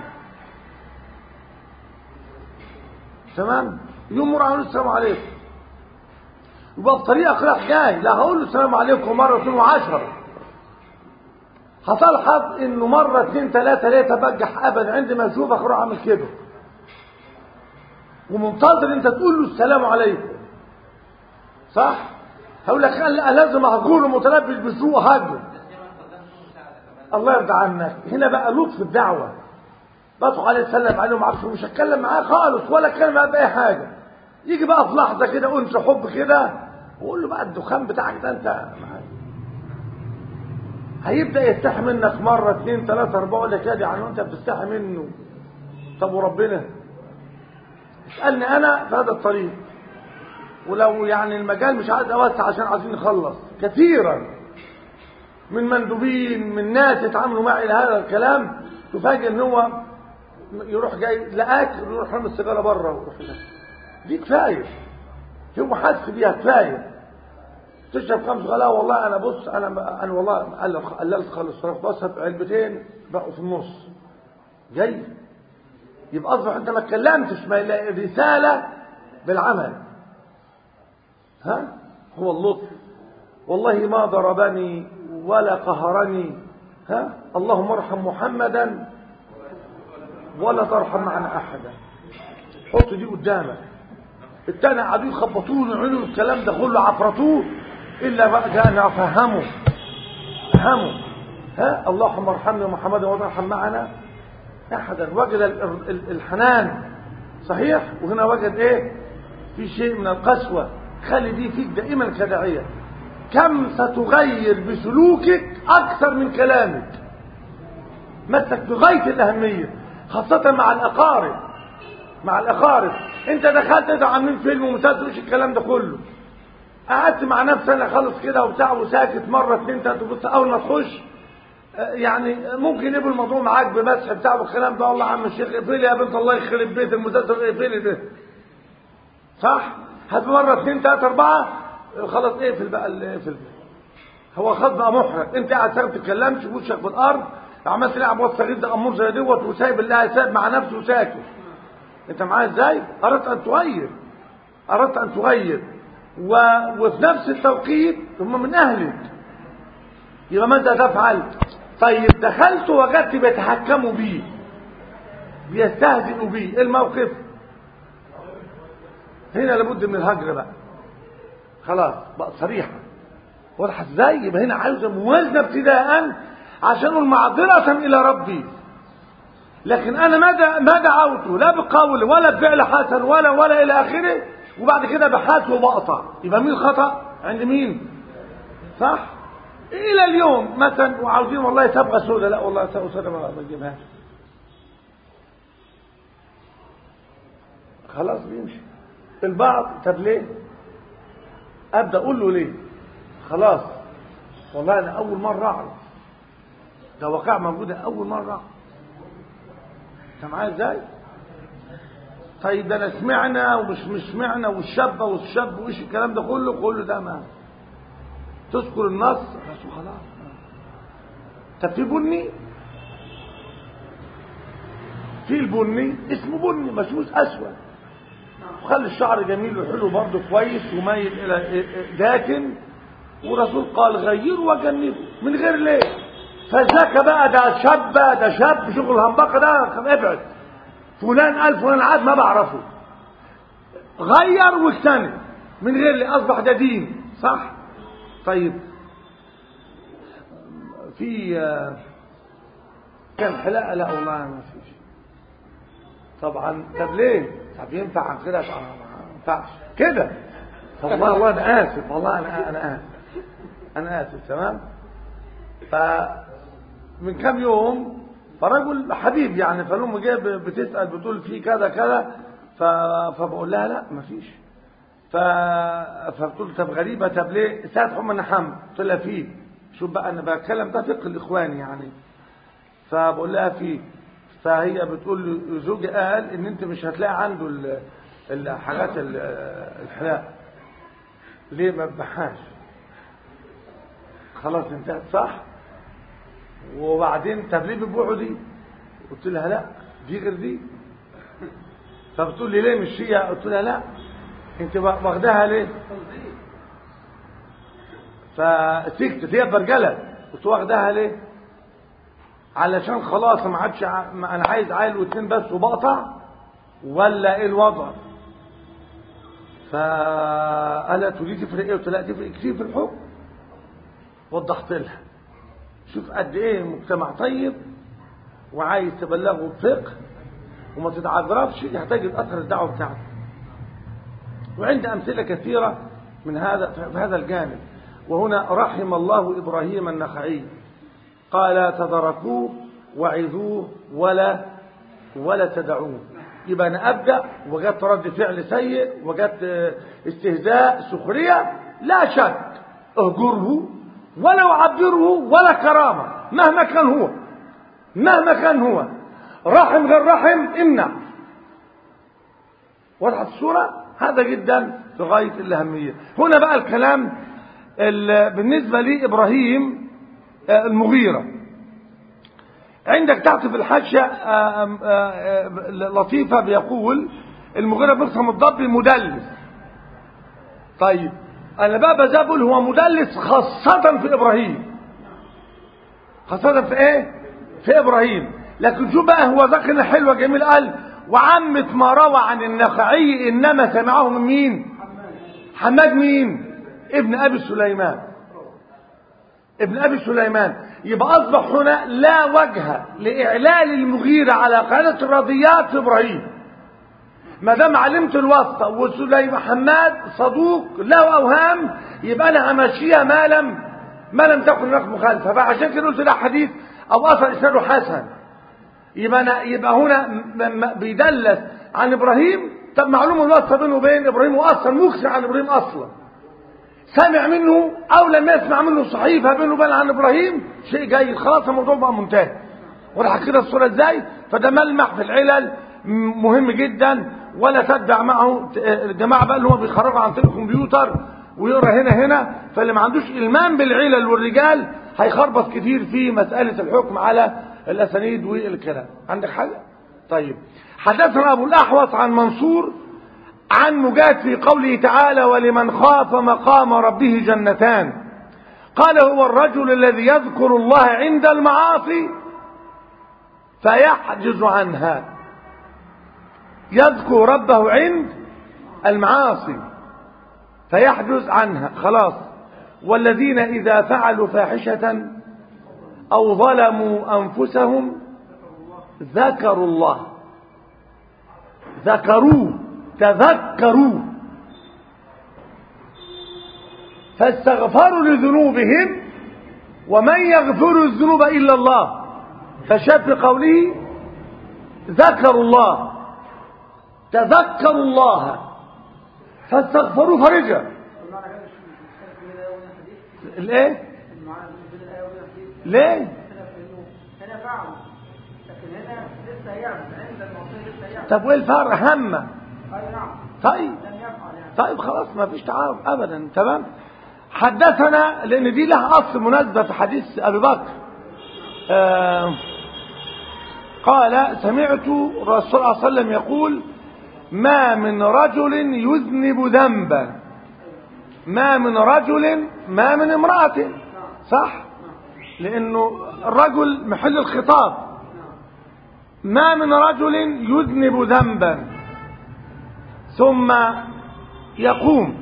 تمام يوم مرة السلام عليكم يبقى بطريقة رايح جاي لا هقول له السلام عليكم مرة اثنين وعشرة هتلحظ انه مرة اثنين ثلاثة لا يتبجح ابدا عندما اشوفك اروح اعمل كده ومنتظر انت تقول له السلام عليكم صح هقول لك لا لازم اهجره متلبس بسوء هجر الله يرضى عنك هنا بقى لطف الدعوة بدخل عليه السلام عليه ما اعرفش مش هتكلم معاه خالص ولا اتكلم معاه باي حاجه يجي بقى في لحظة كده أنت حب كده وقول له بقى الدخان بتاعك ده أنت هيبدأ يستحي منك مرة اثنين ثلاثة أربعة ولا كده يعني أنت بتستحي منه طب وربنا اسألني أنا في هذا الطريق ولو يعني المجال مش عايز أوسع عشان عايزين نخلص كثيرا من مندوبين من ناس يتعاملوا معي لهذا الكلام تفاجئ ان هو يروح جاي لقاك يروح رمي السيجاره بره ويروح دي كفاية هو حس بيها كفاية تشرب خمس غلاء والله انا بص انا انا والله قللت خالص رحت بشرب علبتين بقوا في النص جاي يبقى اصبح انت ما اتكلمتش ما رسالة بالعمل ها هو اللطف والله ما ضربني ولا قهرني ها اللهم ارحم محمدا ولا ترحم معنا احدا حط دي قدامك التاني قعدوا يخبطوه ويعملوا الكلام ده كله عفرتوه الا بقى كان افهمه فهموا ها اللهم ارحمنا محمد وارحم معنا احدا وجد الحنان صحيح وهنا وجد ايه في شيء من القسوه خلي دي فيك دائما كداعيه كم ستغير بسلوكك اكثر من كلامك مسك بغايه الاهميه خاصه مع الاقارب مع الاقارب انت دخلت انت عاملين فيلم ومسلسل وش الكلام ده كله قعدت مع نفسي انا خالص كده وبتاع وساكت مره اتنين تلاته بص اول ما تخش يعني ممكن يبقى الموضوع معاك بمسح بتاع والكلام ده والله عم الشيخ اقفلي يا بنت الله يخرب بيت المسلسل اقفلي ده صح هات مره اتنين تلاته اربعه خلاص اقفل بقى اقفل هو خد بقى محرج انت قاعد ما تتكلمش وشك في الارض عمال تلعب وسط صغير ده امور زي دوت وسايب الله سايب مع نفسه وساكت انت معايا ازاي اردت ان تغير اردت ان تغير و... وفي نفس التوقيت هم من اهلك يبقى ماذا تفعل طيب دخلت وجدت بيتحكموا بيه بيستهزئوا بيه ايه الموقف هنا لابد من الهجر بقى خلاص بقى صريحه واضحه ازاي يبقى هنا عايزه موازنه ابتداء عشان اقول معذره الى ربي لكن انا ما ما دعوته لا بقول ولا بفعل حسن ولا ولا الى اخره وبعد كده بحث وبقطع يبقى مين خطا عند مين صح الى اليوم مثلا وعاوزين والله صبغه سوداء لا والله صبغه سوداء ما بجيبهاش خلاص بيمشي البعض طب ليه ابدا اقول له ليه خلاص والله انا اول مره اعرف ده واقع موجوده اول مره اعرف انت معايا ازاي طيب ده انا سمعنا ومش مش سمعنا والشابه والشاب وايش الكلام ده كله كله ده ما تذكر النص بس خلاص طب في بني في البني اسمه بني مشوش اسود وخلي الشعر جميل وحلو برضه كويس ومايل الى داكن ورسول قال غيروا وجنبوا من غير ليه فذاك بقى ده شاب ده شاب شغل همبقه ده ابعد فلان قال فلان عاد ما بعرفه غير واجتنب من غير اللي اصبح ده دين صح طيب في كان حلاقه لا والله ما فيش طبعا طب ليه طب ينفع عن كده ما ينفعش كده والله والله انا اسف والله انا انا اسف انا اسف تمام ف من كام يوم فرجل حبيب يعني فالام جايه بتسال بتقول في كذا كذا ف... فبقول لها لا مفيش ف... فبتقول طب غريبه طب ليه ساعه حمى النحام قلت لها في شوف بقى انا بتكلم ده فقه الاخوان يعني فبقول لها في فهي بتقول لي زوجي قال ان انت مش هتلاقي عنده ال... الحاجات الحلاق ليه ما بحاش خلاص انتهت صح وبعدين طب ليه بيبيعوا دي قلت لها لا دي غير دي فبتقول لي ليه مش هي قلت لها لا انت واخداها ليه فسكتت هي برجله قلت واخداها ليه علشان خلاص ما عادش انا عايز عيل واتنين بس وبقطع ولا ايه الوضع فقالت ودي تفرق ايه قلت لها تفرق كتير في الحكم وضحت لها شوف قد ايه مجتمع طيب وعايز تبلغه بفقه وما تتعذرفش يحتاج اثر الدعوه بتاعته وعند امثله كثيره من هذا في هذا الجانب وهنا رحم الله ابراهيم النخعي قال تدركوه وعظوه ولا ولا تدعوه يبقى انا ابدا وجدت رد فعل سيء وجدت استهزاء سخريه لا شك اهجره ولا عبره ولا كرامه مهما كان هو مهما كان هو رحم غير رحم امنع وضحت الصوره هذا جدا في غايه الاهميه هنا بقى الكلام بالنسبه لابراهيم المغيره عندك تحت في الحاشية لطيفة بيقول المغيرة بن الضبي مدلس طيب أنا بقى بقول هو مدلس خاصة في إبراهيم خاصة في إيه؟ في إبراهيم لكن شو بقى هو ذكر حلوة جميل قال وعمة ما روى عن النخعي إنما سمعه من مين؟ حماد مين؟ ابن أبي سليمان ابن أبي سليمان يبقى أصبح هنا لا وجه لإعلال المغيرة على قناة الرضيات في إبراهيم ما دام علمت الواسطة وسليم حماد صدوق له أوهام يبقى أنا همشيها ما لم ما لم تكن هناك مخالفة فعشان كده قلت ده حديث أو أثر إسناده حسن يبقى أنا يبقى هنا بيدلس عن إبراهيم طب معلوم الواسطة بينه وبين إبراهيم وأصلا مكسر عن إبراهيم أصلا سمع منه او لم يسمع منه صحيفه بينه وبين عن ابراهيم شيء جيد خلاص الموضوع بقى منتهي وراح كده الصوره ازاي فده ملمح في العلل مهم جدا ولا تتبع معه الجماعه بقى اللي هم بيخرجوا عن طريق الكمبيوتر ويقرا هنا هنا فاللي ما عندوش المام بالعلل والرجال هيخربط كتير في مساله الحكم على الاسانيد والكلام عندك حاجه طيب حدثنا ابو الاحوص عن منصور عن مجاهد في قوله تعالى ولمن خاف مقام ربه جنتان قال هو الرجل الذي يذكر الله عند المعاصي فيحجز عنها يذكر ربه عند المعاصي فيحجز عنها خلاص والذين إذا فعلوا فاحشة أو ظلموا أنفسهم ذكروا الله ذكروه تذكروا فاستغفروا لذنوبهم ومن يغفر الذنوب إلا الله فشاف قوله ذكروا الله تذكروا الله فاستغفروا فرجا الايه ليه هنا فعل لكن هنا لسه هيعمل عند المعصيه لسه هيعمل طب وايه الفرق همه اي نعم طيب لم يفعل يعني طيب خلاص ما فيش تعارض ابدا تمام حدثنا لان دي لها اصل مناسبه في حديث ابي بكر آه قال سمعت الرسول صلى الله عليه وسلم يقول ما من رجل يذنب ذنبا ما من رجل ما من امرأة صح لانه الرجل محل الخطاب ما من رجل يذنب ذنبا ثم يقوم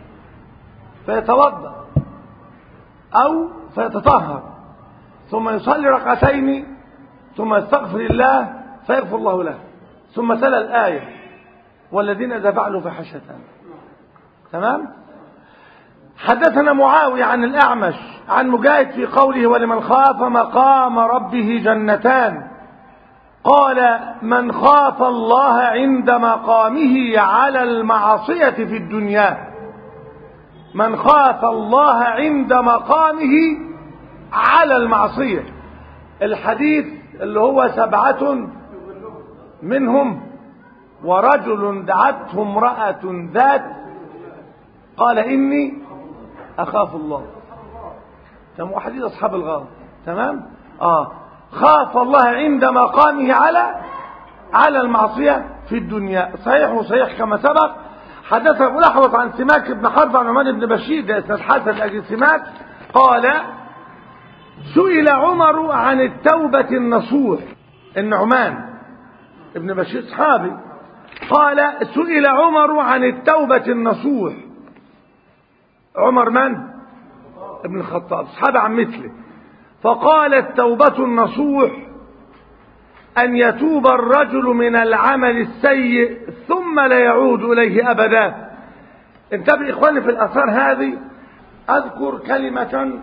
فيتوضا او فيتطهر ثم يصلي ركعتين ثم يستغفر الله فيغفر الله له ثم تلا الايه والذين اذا فعلوا فحشه تمام حدثنا معاوية عن الأعمش عن مجاهد في قوله ولمن خاف مقام ربه جنتان قال من خاف الله عند مقامه على المعصية في الدنيا من خاف الله عند مقامه على المعصية الحديث اللي هو سبعة منهم ورجل دعته امرأة ذات قال إني أخاف الله تمام حديث أصحاب الغار تمام آه خاف الله عند مقامه على على المعصية في الدنيا صحيح وصحيح كما سبق حدث أبو الأحوص عن سماك بن حرب عن عمان بن بشير ده اسناد حسن لأجل سماك قال سئل عمر عن التوبة النصوح النعمان ابن بشير صحابي قال سئل عمر عن التوبة النصوح عمر من ابن الخطاب صحابة عن مثله فقال التوبة النصوح أن يتوب الرجل من العمل السيء ثم لا يعود إليه أبدا انتبه إخواني في الأثار هذه أذكر كلمة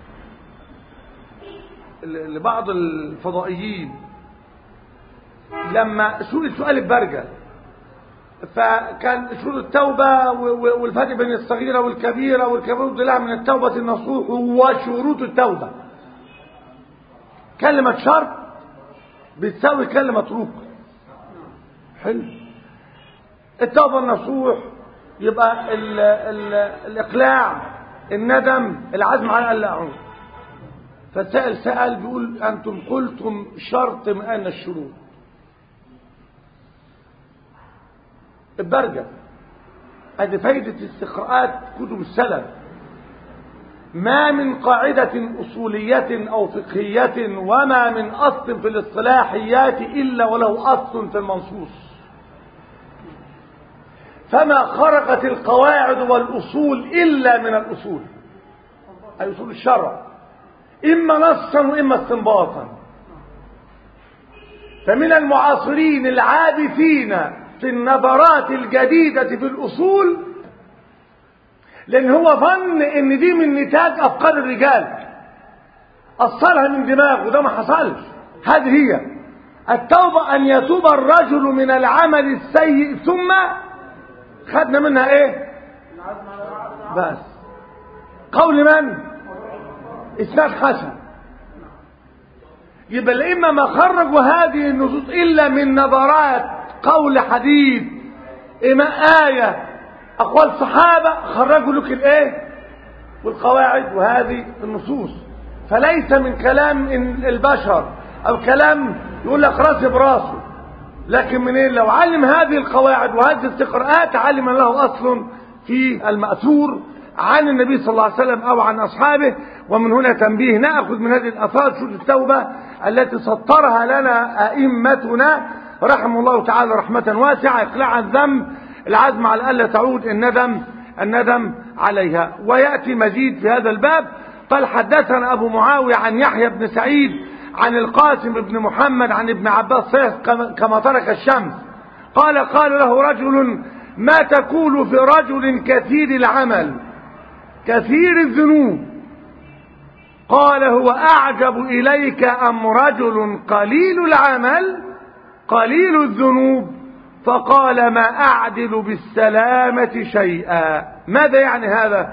لبعض الفضائيين لما سئل سؤال البرجة فكان شروط التوبة والفرق بين الصغيرة والكبيرة والكبيرة لها من التوبة النصوح وشروط التوبة كلمة شرط بتساوي كلمة ركن حلو التوبة النصوح يبقى ال ال الإقلاع الندم العزم على ألا أعود فالسائل سأل بيقول أنتم قلتم شرط من أن الشروط البرجة هذه فايدة استقراءات كتب السلف ما من قاعدة أصولية أو فقهية وما من أصل في الاصطلاحيات إلا وله أصل في المنصوص فما خرقت القواعد والأصول إلا من الأصول أي أصول الشرع إما نصا وإما استنباطا فمن المعاصرين العابثين في النظرات الجديدة في الأصول لأن هو ظن إن دي من نتاج أفكار الرجال أصلها من دماغه وده ما حصلش هذه هي التوبة أن يتوب الرجل من العمل السيء ثم خدنا منها إيه بس قول من إسناد حسن يبقى الأئمة ما خرجوا هذه النصوص إلا من نظرات قول حديث إما آية أقوال صحابة خرجوا لك الإيه والقواعد وهذه النصوص فليس من كلام البشر او كلام يقول لك راسي براسه لكن منين لو علم هذه القواعد وهذه الاستقراءات علم له اصل في المأثور عن النبي صلى الله عليه وسلم او عن اصحابه ومن هنا تنبيه ناخذ من هذه الاثار شروط التوبه التي سطرها لنا ائمتنا رحمه الله تعالى رحمه واسعه اقلاع عن الذنب العزم على الا تعود الندم الندم عليها وياتي مزيد في هذا الباب قال حدثنا ابو معاويه عن يحيى بن سعيد عن القاسم بن محمد عن ابن عباس صيح كما ترك الشمس قال قال له رجل ما تقول في رجل كثير العمل كثير الذنوب قال هو أعجب إليك أم رجل قليل العمل قليل الذنوب فقال ما أعدل بالسلامة شيئا ماذا يعني هذا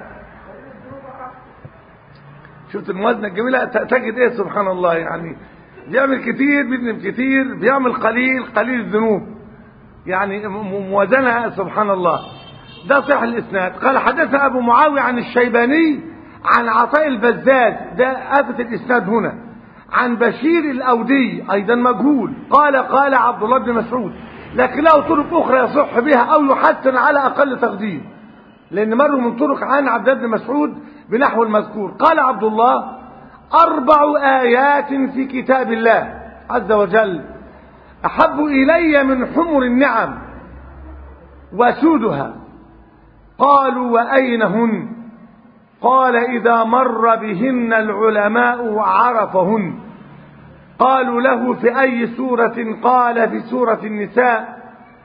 شفت الموازنة الجميلة تجد ايه سبحان الله يعني بيعمل كتير بيذنب كتير بيعمل قليل قليل الذنوب يعني موازنة سبحان الله ده صح الاسناد قال حدثنا ابو معاوية عن الشيباني عن عطاء البزاز ده آفة الاسناد هنا عن بشير الاودي ايضا مجهول قال قال عبد الله بن مسعود لكن له طرق اخرى يصح بها او يحسن على اقل تقدير لان مروا من طرق عن عبد الله بن مسعود بنحو المذكور قال عبد الله اربع ايات في كتاب الله عز وجل احب الي من حمر النعم وسودها قالوا واين هن قال اذا مر بهن العلماء عرفهن قالوا له في اي سوره قال في سوره النساء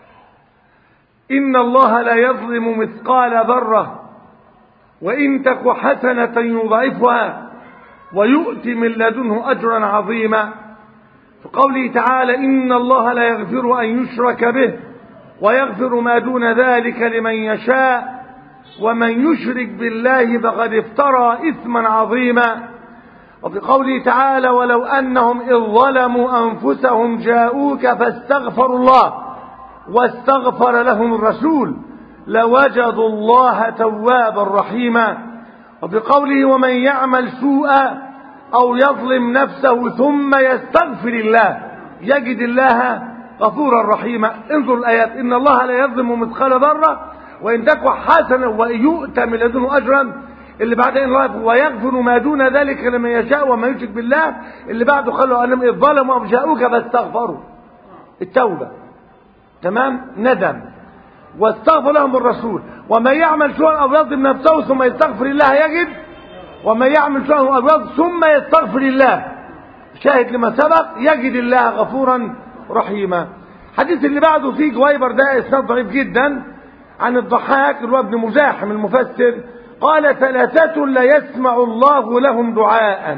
ان الله لا يظلم مثقال ذره وإن تك حسنة يضعفها ويؤتي من لدنه أجرا عظيما في قوله تعالى إن الله لا يغفر أن يشرك به ويغفر ما دون ذلك لمن يشاء ومن يشرك بالله فقد افترى إثما عظيما وفي قوله تعالى ولو أنهم إذ ظلموا أنفسهم جاءوك فاستغفروا الله واستغفر لهم الرسول لوجدوا الله توابا رحيما وبقوله ومن يعمل سوءا او يظلم نفسه ثم يستغفر الله يجد الله غفورا رحيما انظر الايات ان الله لا يظلم مثقال ذره وان تك حسنه ويؤتى من لدنه اجرا اللي بعد ان الله ويغفر ما دون ذلك لمن يشاء وما يشرك بالله اللي بعده قالوا انهم اذ ظلموا جاءوك فاستغفروا التوبه تمام ندم واستغفر لهم الرسول ومن يعمل سوءا او يظلم نفسه ثم يستغفر الله يجد ومن يعمل سوءا او يظلم ثم يستغفر الله شاهد لما سبق يجد الله غفورا رحيما الحديث اللي بعده فيه جويبر ده اسناد ضعيف جدا عن الضحاك اللي هو ابن مزاحم المفسر قال ثلاثة لا يسمع الله لهم دعاء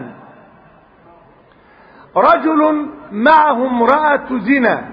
رجل معه امرأة زنا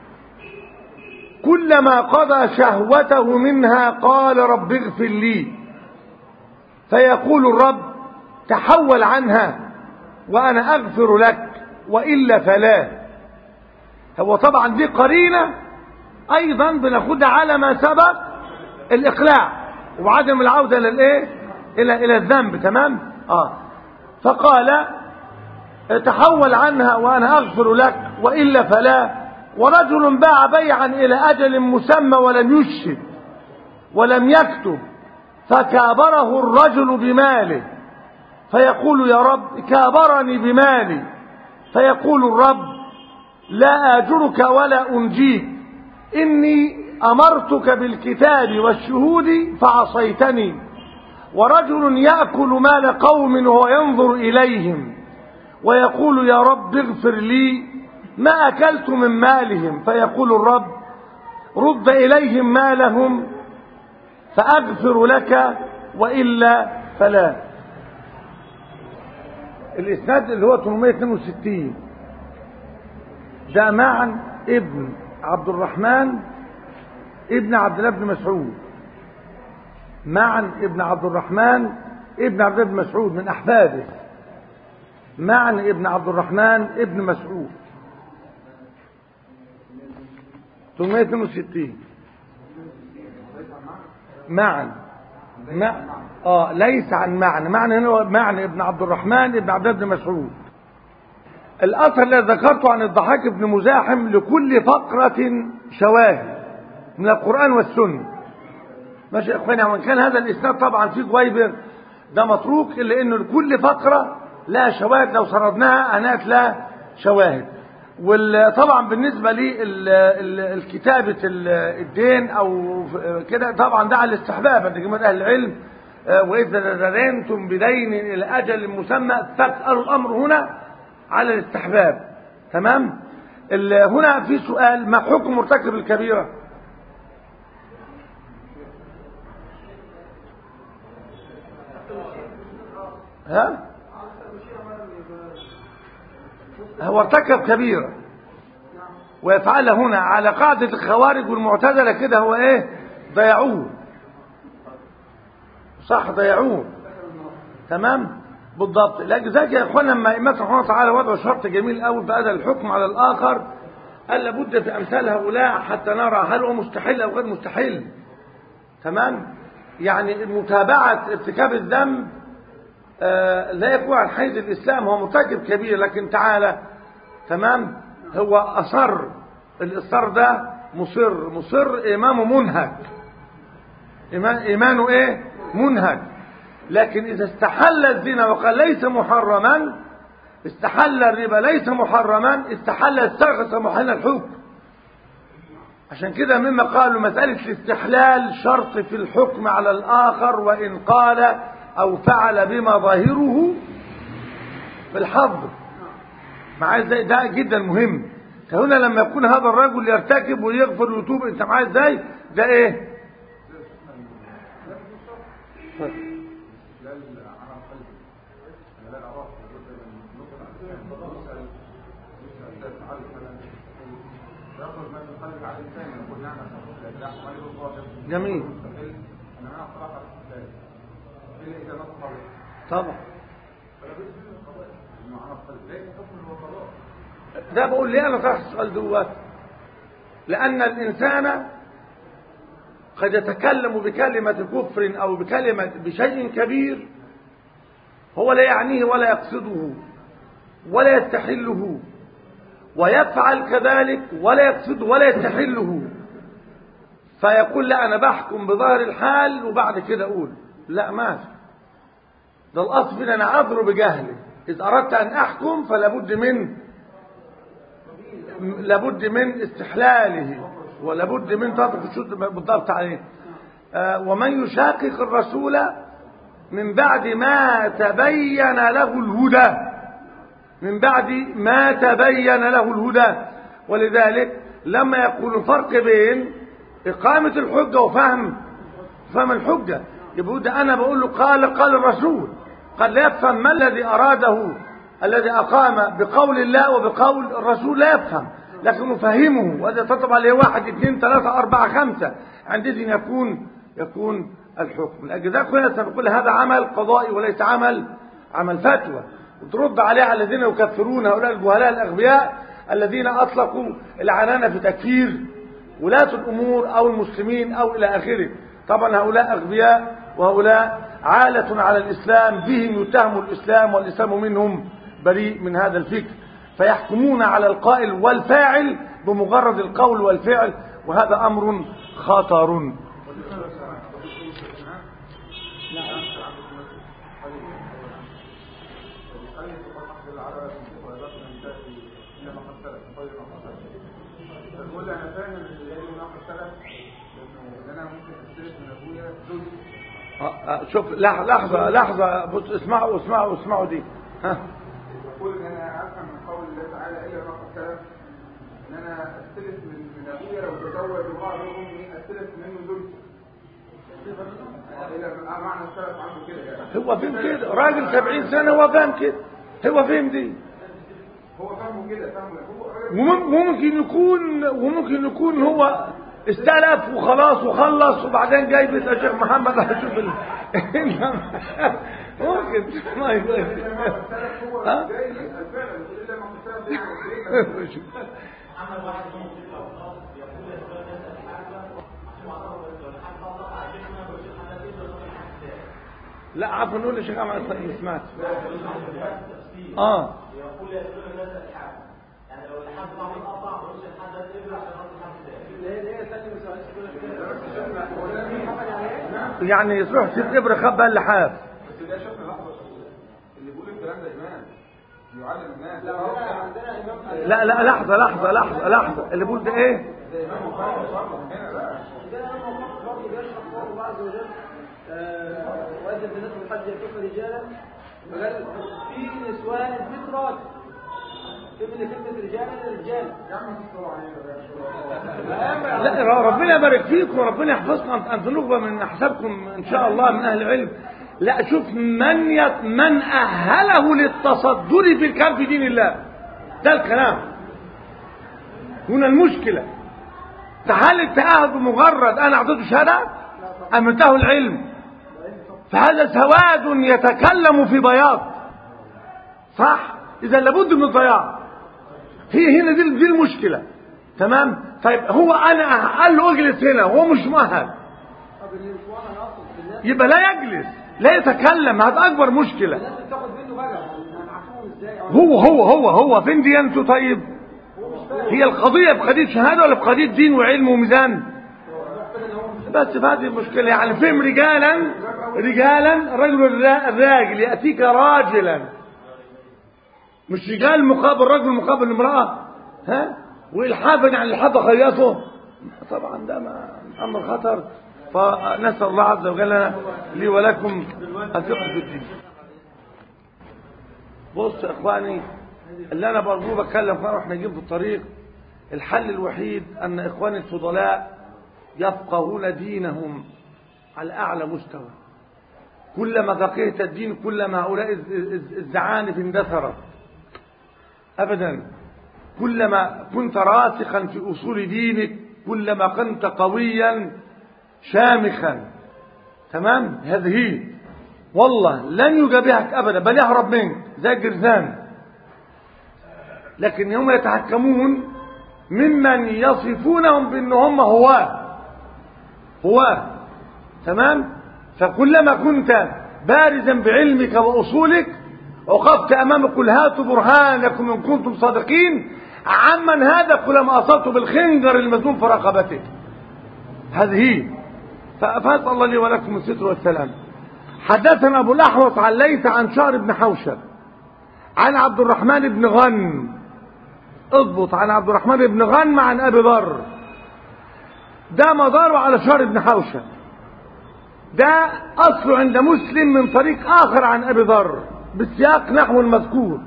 كلما قضى شهوته منها قال رب اغفر لي فيقول الرب تحول عنها وانا اغفر لك والا فلا هو طبعا دي قرينه ايضا بناخدها على ما سبق الاقلاع وعدم العوده الى الايه الى الى الذنب تمام اه فقال تحول عنها وانا اغفر لك والا فلا ورجل باع بيعا إلى أجل مسمى ولم يشهد ولم يكتب فكابره الرجل بماله فيقول يا رب كابرني بمالي فيقول الرب لا آجرك ولا أنجيك إني أمرتك بالكتاب والشهود فعصيتني ورجل يأكل مال قوم وهو ينظر إليهم ويقول يا رب اغفر لي ما أكلت من مالهم فيقول الرب رد إليهم مالهم فأغفر لك وإلا فلا الإسناد اللي هو 862 ده معا ابن عبد الرحمن ابن عبد الله بن مسعود معا ابن عبد الرحمن ابن عبد الله بن مسعود من أحفاده معا ابن عبد الرحمن ابن مسعود 862 معا مع اه ليس عن معنى معنى هنا هو معنى ابن عبد الرحمن ابن عبد الله بن مسعود الأثر الذي ذكرته عن الضحاك بن مزاحم لكل فقرة شواهد من القرآن والسنة ماشي يا اخواني وان كان هذا الاسناد طبعا فيه جويبر ده متروك الا انه لكل فقره لها شواهد لو سردناها هنات لها شواهد وطبعا بالنسبه لكتابه الدين او كده طبعا ده على الاستحباب عند جماعه اهل العلم واذا تدينتم بدين الى اجل مسمى فاسالوا الامر هنا على الاستحباب تمام هنا في سؤال ما حكم مرتكب الكبيره ها هو ارتكب كبيرة ويفعلها هنا على قاعدة الخوارج والمعتزلة كده هو ايه ضيعوه صح ضيعوه تمام بالضبط لذلك يا اخوانا لما امام سبحانه وتعالى وضع شرط جميل قوي في هذا الحكم على الاخر قال لابد في امثال هؤلاء حتى نرى هل هو مستحيل او غير مستحيل تمام يعني متابعة ارتكاب الذنب آه لا يكون عن حيز الإسلام هو مرتكب كبير لكن تعالى تمام هو أصر الإصرار ده مصر مصر إمامه منهك إيمان إيمانه إيه منهك لكن إذا استحل الزنا وقال ليس محرما استحل الربا ليس محرما استحل السرقة محل الحكم عشان كده مما قالوا مسألة الاستحلال شرط في الحكم على الآخر وإن قال أو فعل بما ظاهره في الحظر معايا ازاي ده جدا مهم فهنا لما يكون هذا الرجل يرتكب ويغفر ويتوب انت معايا ازاي ده ايه جميل طبعا ده بقول ليه انا طرح السؤال دوت لان الانسان قد يتكلم بكلمة كفر او بكلمة بشيء كبير هو لا يعنيه ولا يقصده ولا يستحله ويفعل كذلك ولا يقصده ولا يستحله فيقول لا انا بحكم بظاهر الحال وبعد كده اقول لا ما ده الاصل ان انا اعذر بجهلي اذا اردت ان احكم فلابد من لابد من استحلاله ولابد من تطرق الشد بالضبط عليه آه ومن يشاقق الرسول من بعد ما تبين له الهدى من بعد ما تبين له الهدى ولذلك لما يقول الفرق بين إقامة الحجة وفهم فهم الحجة يبقى ده أنا بقول له قال قال الرسول قد لا يفهم ما الذي أراده الذي أقام بقول الله وبقول الرسول لا يفهم لكن نفهمه وهذا تطلب عليه واحد اثنين ثلاثة أربعة خمسة عندئذ يكون يكون الحكم الأجزاء كلها سنقول هذا عمل قضائي وليس عمل عمل فتوى وترد عليه على الذين يكفرون هؤلاء الجهلاء الأغبياء الذين أطلقوا العنانة في تكفير ولاة الأمور أو المسلمين أو إلى آخره طبعا هؤلاء أغبياء وهؤلاء عالة على الإسلام بهم يتهم الإسلام والإسلام منهم بريء من هذا الفكر فيحكمون على القائل والفاعل بمجرد القول والفعل وهذا أمر خطر بقول انا فاهم ان اللي قال ناقص سلف ان انا ممكن استلف من ابويا زوجي شوف لحظة لحظة بص اسمعوا اسمعوا اسمعوا دي ها بقول ان انا افهم من قول الله تعالى الا ناقص سلف ان انا استلف من من ابويا لو تزوج وبعض امي استلف منه زوجي الى معنى السلف عنده كده يعني هو فهم كده راجل 70 سنة هو فاهم كده هو فهم دي هو فهمه كده فهمه هو ومم- وممكن يكون وممكن يكون هو استلف وخلاص وخلص وبعدين جاي بيت يا شيخ محمد هشوف ال... ممكن ما يقول السلف هو ها؟ جاي يسال فعلا يقول الا ناقص سلف دي يعني إيه؟ لا عفوا نقول للشيخ محمد ما سمعت اه يقول يدخل الناس الحاد يعني لو الحاد طبعا قطع ونص الحاد ده تبرع عشان نص الحاد ده اللي هي اللي هي الفاتن والسواد كده يعني يروح تجيب ابره خبى اللحاف بس ده شفنا لحظه اللي بيقول الكلام ده امام بيعلم الناس لا عندنا عندنا امام لا لا لحظه لحظه لحظه لحظه اللي بيقول ده ايه ده امام مقام صلى هنا بقى عندنا امام وقت برضه بيشرح قول الله عز وجل آه، وأذن الناس بالحج يأتوك رجالا فقال في نسوان ذكرات كلمة كلمة رجال رجال يا عم تصلوا علينا بقى لا ربنا يبارك فيكم وربنا يحفظكم أن- ان تنقبوا من حسابكم ان شاء الله من اهل العلم لا شوف من يت من اهله للتصدر في الكلام في دين الله ده الكلام هنا المشكله فهل التأهل بمجرد انا اعطيته شهاده ام انتهى العلم فهذا سواد يتكلم في بياض صح اذا لابد من الضياع هي هنا دي, دي المشكله تمام طيب هو انا قال له اجلس هنا هو مش مؤهل طب اللي مش وانا انا اقصد الناس يبقى لا يجلس لا يتكلم هذا اكبر مشكله الناس بتاخد منه بقى هنعرفهم ازاي أو هو هو هو هو فين ديانته طيب هو مش فاهم هي القضيه بقضيه شهاده ولا بقضيه دين وعلم وميزان المعتقد ان هو مش بس في هذه المشكله يعني فهم رجالا رجالا رجل الرا- الراجل ياتيك راجلا مش رجال مقابل رجل مقابل امراه ها والحافظ عن الحد خياطه طبعا ده ما امر خطر فنسال الله عز وجل لي ولكم الثقه في الدين بص يا اخواني اللي انا برجوه بتكلم فيه واحنا جايين في الطريق الحل الوحيد ان اخواني الفضلاء يفقهون دينهم على اعلى مستوى كلما فقهت الدين كلما هؤلاء الز- الز- الزعانف اندثرت ابدا كلما كنت راسخا في اصول دينك كلما كنت قويا شامخا تمام هذه هي والله لن يجابهك ابدا بل يهرب منك زي الجرذان لكن يوم يتحكمون ممن يصفونهم بان هم هواه هواه تمام فكلما كنت بارزا بعلمك واصولك وقفت امامك قل هاتوا برهانكم ان كنتم صادقين عمن هذا كلما اصبت بالخنجر المزنون في رقبته هذه هي ف- فاسال الله لي ولكم الستر والسلام حدثنا ابو الاحوص عن ليث عن شهر بن حوشب عن عبد الرحمن بن غن اضبط عن عبد الرحمن بن غنم عن ابي ذر ده مداره على شهر بن حوشب ده اصله عند مسلم من طريق اخر عن ابي ذر بالسياق نحو المذكور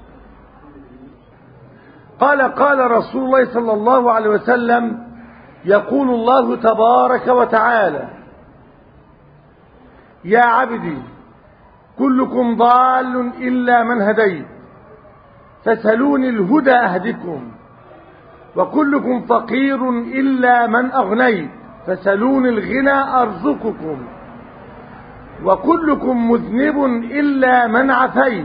قال قال رسول الله صلى الله عليه وسلم يقول الله تبارك وتعالى يا عبدي كلكم ضال الا من هديت فسلوني الهدى أهدكم وكلكم فقير إلا من أغنيت فسلوني الغنى أرزقكم وكلكم مذنب إلا من عفيت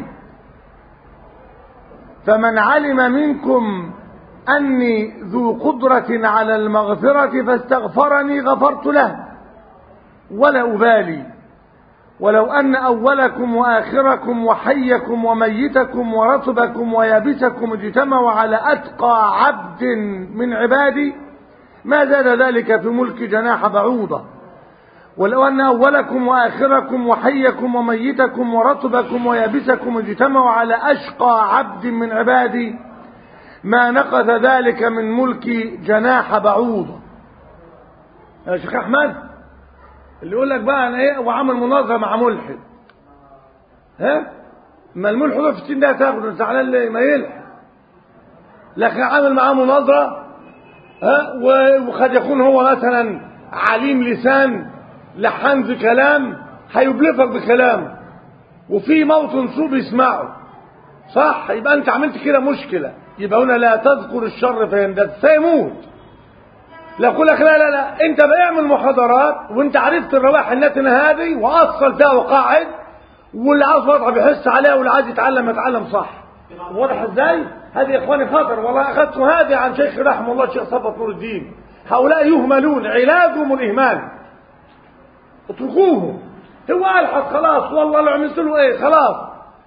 فمن علم منكم أني ذو قدرة على المغفرة فاستغفرني غفرت له ولا أبالي ولو أن أولكم وآخركم وحيكم وميتكم ورطبكم ويابسكم اجتمعوا على أتقى عبد من عبادي ما زاد ذلك في ملك جناح بعوضة ولو أن أولكم وآخركم وحيكم وميتكم ورطبكم ويابسكم اجتمعوا على أشقى عبد من عبادي ما نقذ ذلك من ملك جناح بعوضة يا شيخ أحمد اللي يقول لك بقى انا ايه وعمل مناظره مع ملحد ها ما الملحد ده في السن ده تاخده زعلان ليه ما يلحد لكن عامل معاه مناظره ها و- وقد يكون هو مثلا عليم لسان لحان في كلام هيبلفك بكلام وفي موطن صوب يسمعه صح يبقى انت عملت كده مشكله يبقى هنا لا تذكر الشر فيندد سيموت لا اقول لك لا لا لا انت بيعمل محاضرات وانت عرفت الروائح النتنه هذه واصل فيها وقاعد واللي عاوز وضع بيحس عليها واللي عايز يتعلم يتعلم صح واضح ازاي هذه يا اخواني خطر والله اخذت هذه عن شيخ رحمه الله الشيخ صفوت نور الدين هؤلاء يهملون علاجهم الاهمال اتركوهم هو الحق خلاص والله لو عملت له ايه خلاص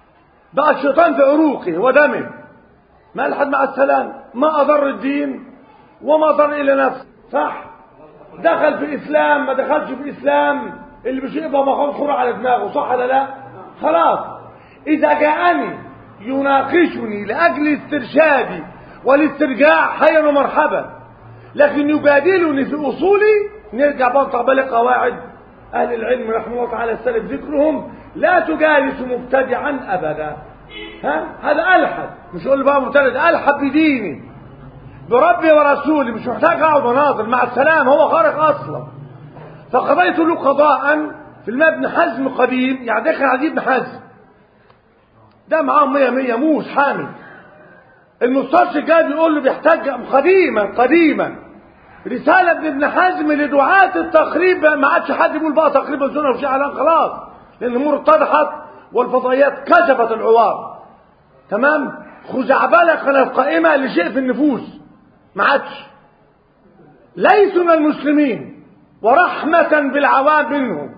بقى الشيطان في عروقه ودمه ما الحد مع السلام ما أضر الدين وما أضر إلى نفسه صح دخل في الإسلام ما دخلش في الإسلام اللي مش يبقى مقام خرع على دماغه صح ولا لا خلاص إذا جاءني يناقشني لأجل استرشادي والاسترجاع خير ومرحبا لكن يجادلني في أصولي نرجع بقى بالي قواعد أهل العلم رحمه الله تعالى السلف ذكرهم لا تجالس مبتدعا أبدا ها هذا ألحد مش أقول بقى مبتدع ألحد بديني بربي ورسولي مش محتاج أقعد أناظر مع السلام هو خارق أصلا فقضيت له قضاء في الماء ابن حزم قديم يعني داخل على ابن حزم ده معاهم مية مية موس حامل المستشرق جاي بيقول له بيحتاج قديما قديما رسالة ابن ابن حزم لدعاة التقريب ما عادش حد يقول بقى تقريبا سنة وشيء على خلاص لأن الأمور اتضحت والفضائيات كشفت العوار تمام خزعبلة كانت قائمة لشيء في النفوس ما عادش ليسوا من المسلمين ورحمة بالعوام منهم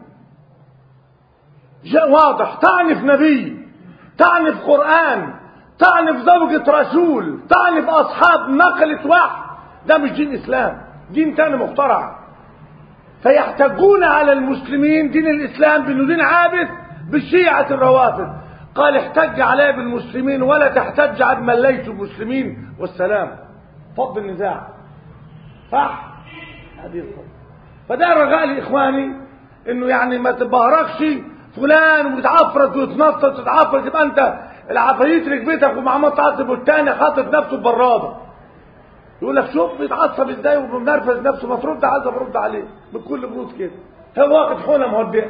شيء واضح تعنف نبي تعنف قرآن تعنف زوجة رسول تعنف أصحاب نقلة وحي ده مش دين إسلام دين تاني مخترع فيحتجون على المسلمين دين الإسلام بأنه دين عابث بالشيعة الروافض قال احتج عليه بالمسلمين ولا تحتج عن من ليسوا مسلمين والسلام فض النزاع صح هذه الفضل فده الرجاء لإخواني انه يعني ما تبهركش فلان وتعفرت وتنطط وتتعفرت يبقى انت العفاريت ركبتك ومعمول تعصب والتاني حاطط نفسه ببرابه يقول لك شوف بيتعصب ازاي ومنرفز نفسه ما ترد عايز برد عليه بكل برود كده هو واخد حونه مهدئه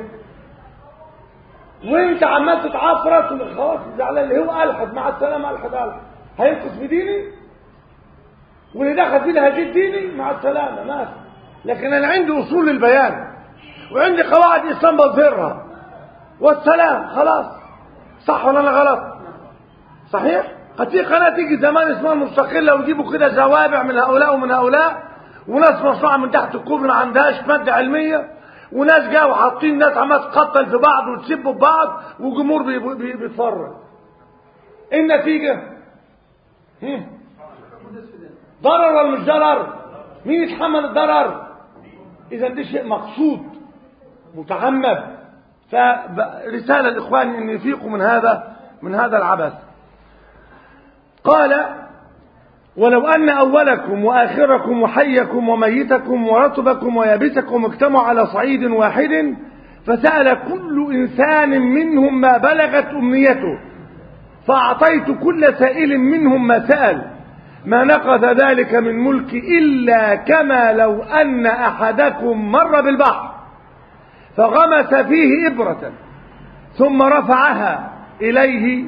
وانت عمال تتعفرت خلاص زعلان اللي هو الحد مع السلامه الحد الحد هينقص في ديني واللي دخل فينا هجيب ديني مع السلامه ماشي لكن انا عندي اصول البيان وعندي قواعد اسلام بظهرها والسلام خلاص صح ولا انا غلط صحيح قد في قناه تيجي زمان اسمها مستقله ويجيبوا كده زوابع من هؤلاء ومن هؤلاء وناس مصنوعه من تحت الكوب ما عندهاش ماده علميه وناس جاوا حاطين ناس عمال تقتل في بعض وتسب في بعض وجمهور بي بي بيتفرج النتيجه هم. ضرر ولا مش ضرر مين يتحمل الضرر اذا ده شيء مقصود متعمد فرساله لاخواني ان يفيقوا من هذا من هذا العبث قال ولو أن أولكم وآخركم وحيكم وميتكم ورطبكم ويابسكم اجتمعوا على صعيد واحد فسأل كل إنسان منهم ما بلغت أمنيته فأعطيت كل سائل منهم ما سأل ما نقض ذلك من ملك إلا كما لو أن أحدكم مر بالبحر فغمس فيه إبرة ثم رفعها إليه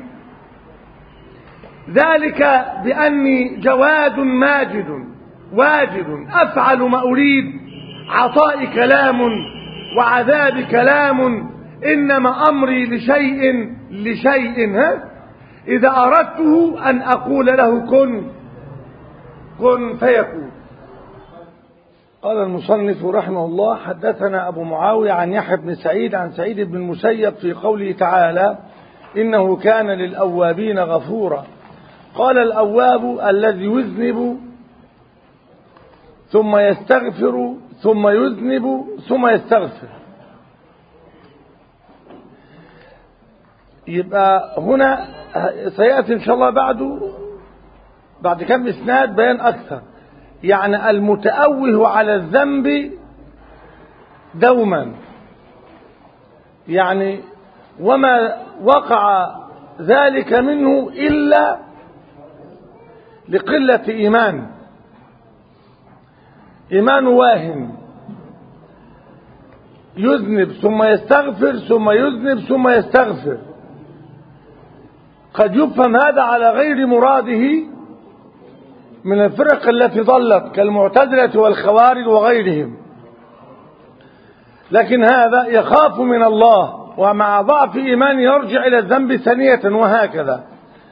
ذلك بأني جواد ماجد واجد أفعل ما أريد عطاء كلام وعذاب كلام إنما أمري لشيء لشيء ها إذا أردته أن أقول له كن كن فيكون قال المصنف رحمه الله حدثنا أبو معاوية عن يحيى بن سعيد عن سعيد بن المسيب في قوله تعالى إنه كان للأوابين غفورا قال الأواب الذي يذنب ثم يستغفر ثم يذنب ثم يستغفر يبقى هنا سيأتي إن شاء الله بعده بعد كم إسناد بيان أكثر يعني المتأوه على الذنب دوما يعني وما وقع ذلك منه إلا لقلة إيمان إيمان واهن يذنب ثم يستغفر ثم يذنب ثم يستغفر قد يفهم هذا على غير مراده من الفرق التي ضلت كالمعتزلة والخوارج وغيرهم لكن هذا يخاف من الله ومع ضعف إيمان يرجع إلى الذنب ثانية وهكذا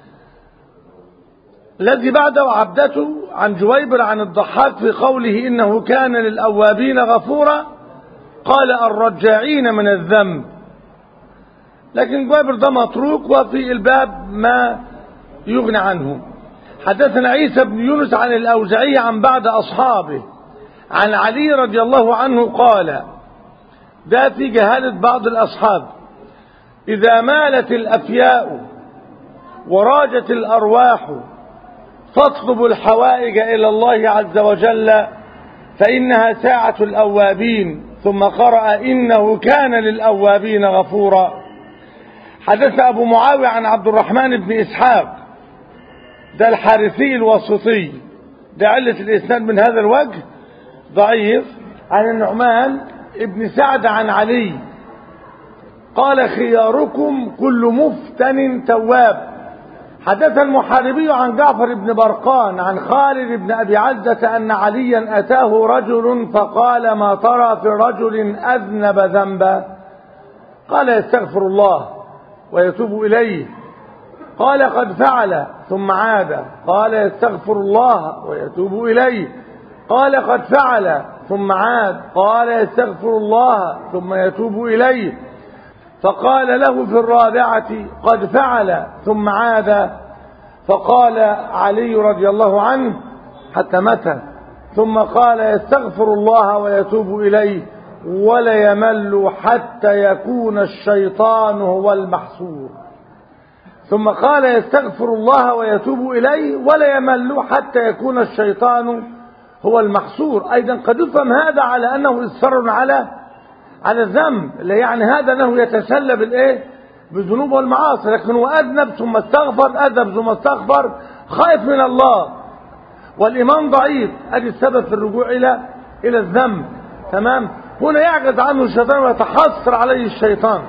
الذي بعده عبدته عن جويبر عن الضحاك في قوله إنه كان للأوابين غفورا قال الرجاعين من الذنب لكن جابر ده متروك وفي الباب ما يغني عنه حدثنا عيسى بن يونس عن الأوزعي عن بعض أصحابه عن علي رضي الله عنه قال ده في جهالة بعض الأصحاب إذا مالت الأفياء وراجت الأرواح تطلب الحوائج إلى الله عز وجل فإنها ساعة الأوابين ثم قرأ إنه كان للأوابين غفورا حدث أبو معاوية عن عبد الرحمن بن إسحاق ده الحارثي الوسطي ده علة الإسناد من هذا الوجه ضعيف عن النعمان ابن سعد عن علي قال خياركم كل مفتن تواب حدث المحاربي عن جعفر بن برقان عن خالد بن أبي عزة أن عليا أتاه رجل فقال ما ترى في رجل أذنب ذنبا قال يستغفر الله ويتوب إليه قال قد فعل ثم عاد قال يستغفر الله ويتوب إليه قال قد فعل ثم عاد قال يستغفر الله ثم يتوب إليه فقال له في الرابعة قد فعل ثم عاد فقال علي رضي الله عنه حتى متى ثم قال يستغفر الله ويتوب إليه ولا يمل حتى يكون الشيطان هو المحصور ثم قال يستغفر الله ويتوب إليه ولا يمل حتى يكون الشيطان هو المحصور أيضا قد يفهم هذا على أنه إصرار على على الذنب اللي يعني هذا أنه يتسلى بالإيه بالذنوب والمعاصي لكن هو أذنب ثم استغفر أذنب ثم استغفر خائف من الله والإيمان ضعيف أدي السبب في الرجوع إلى إلى الذنب تمام هنا يعجز عنه الشيطان ويتحسر عليه الشيطان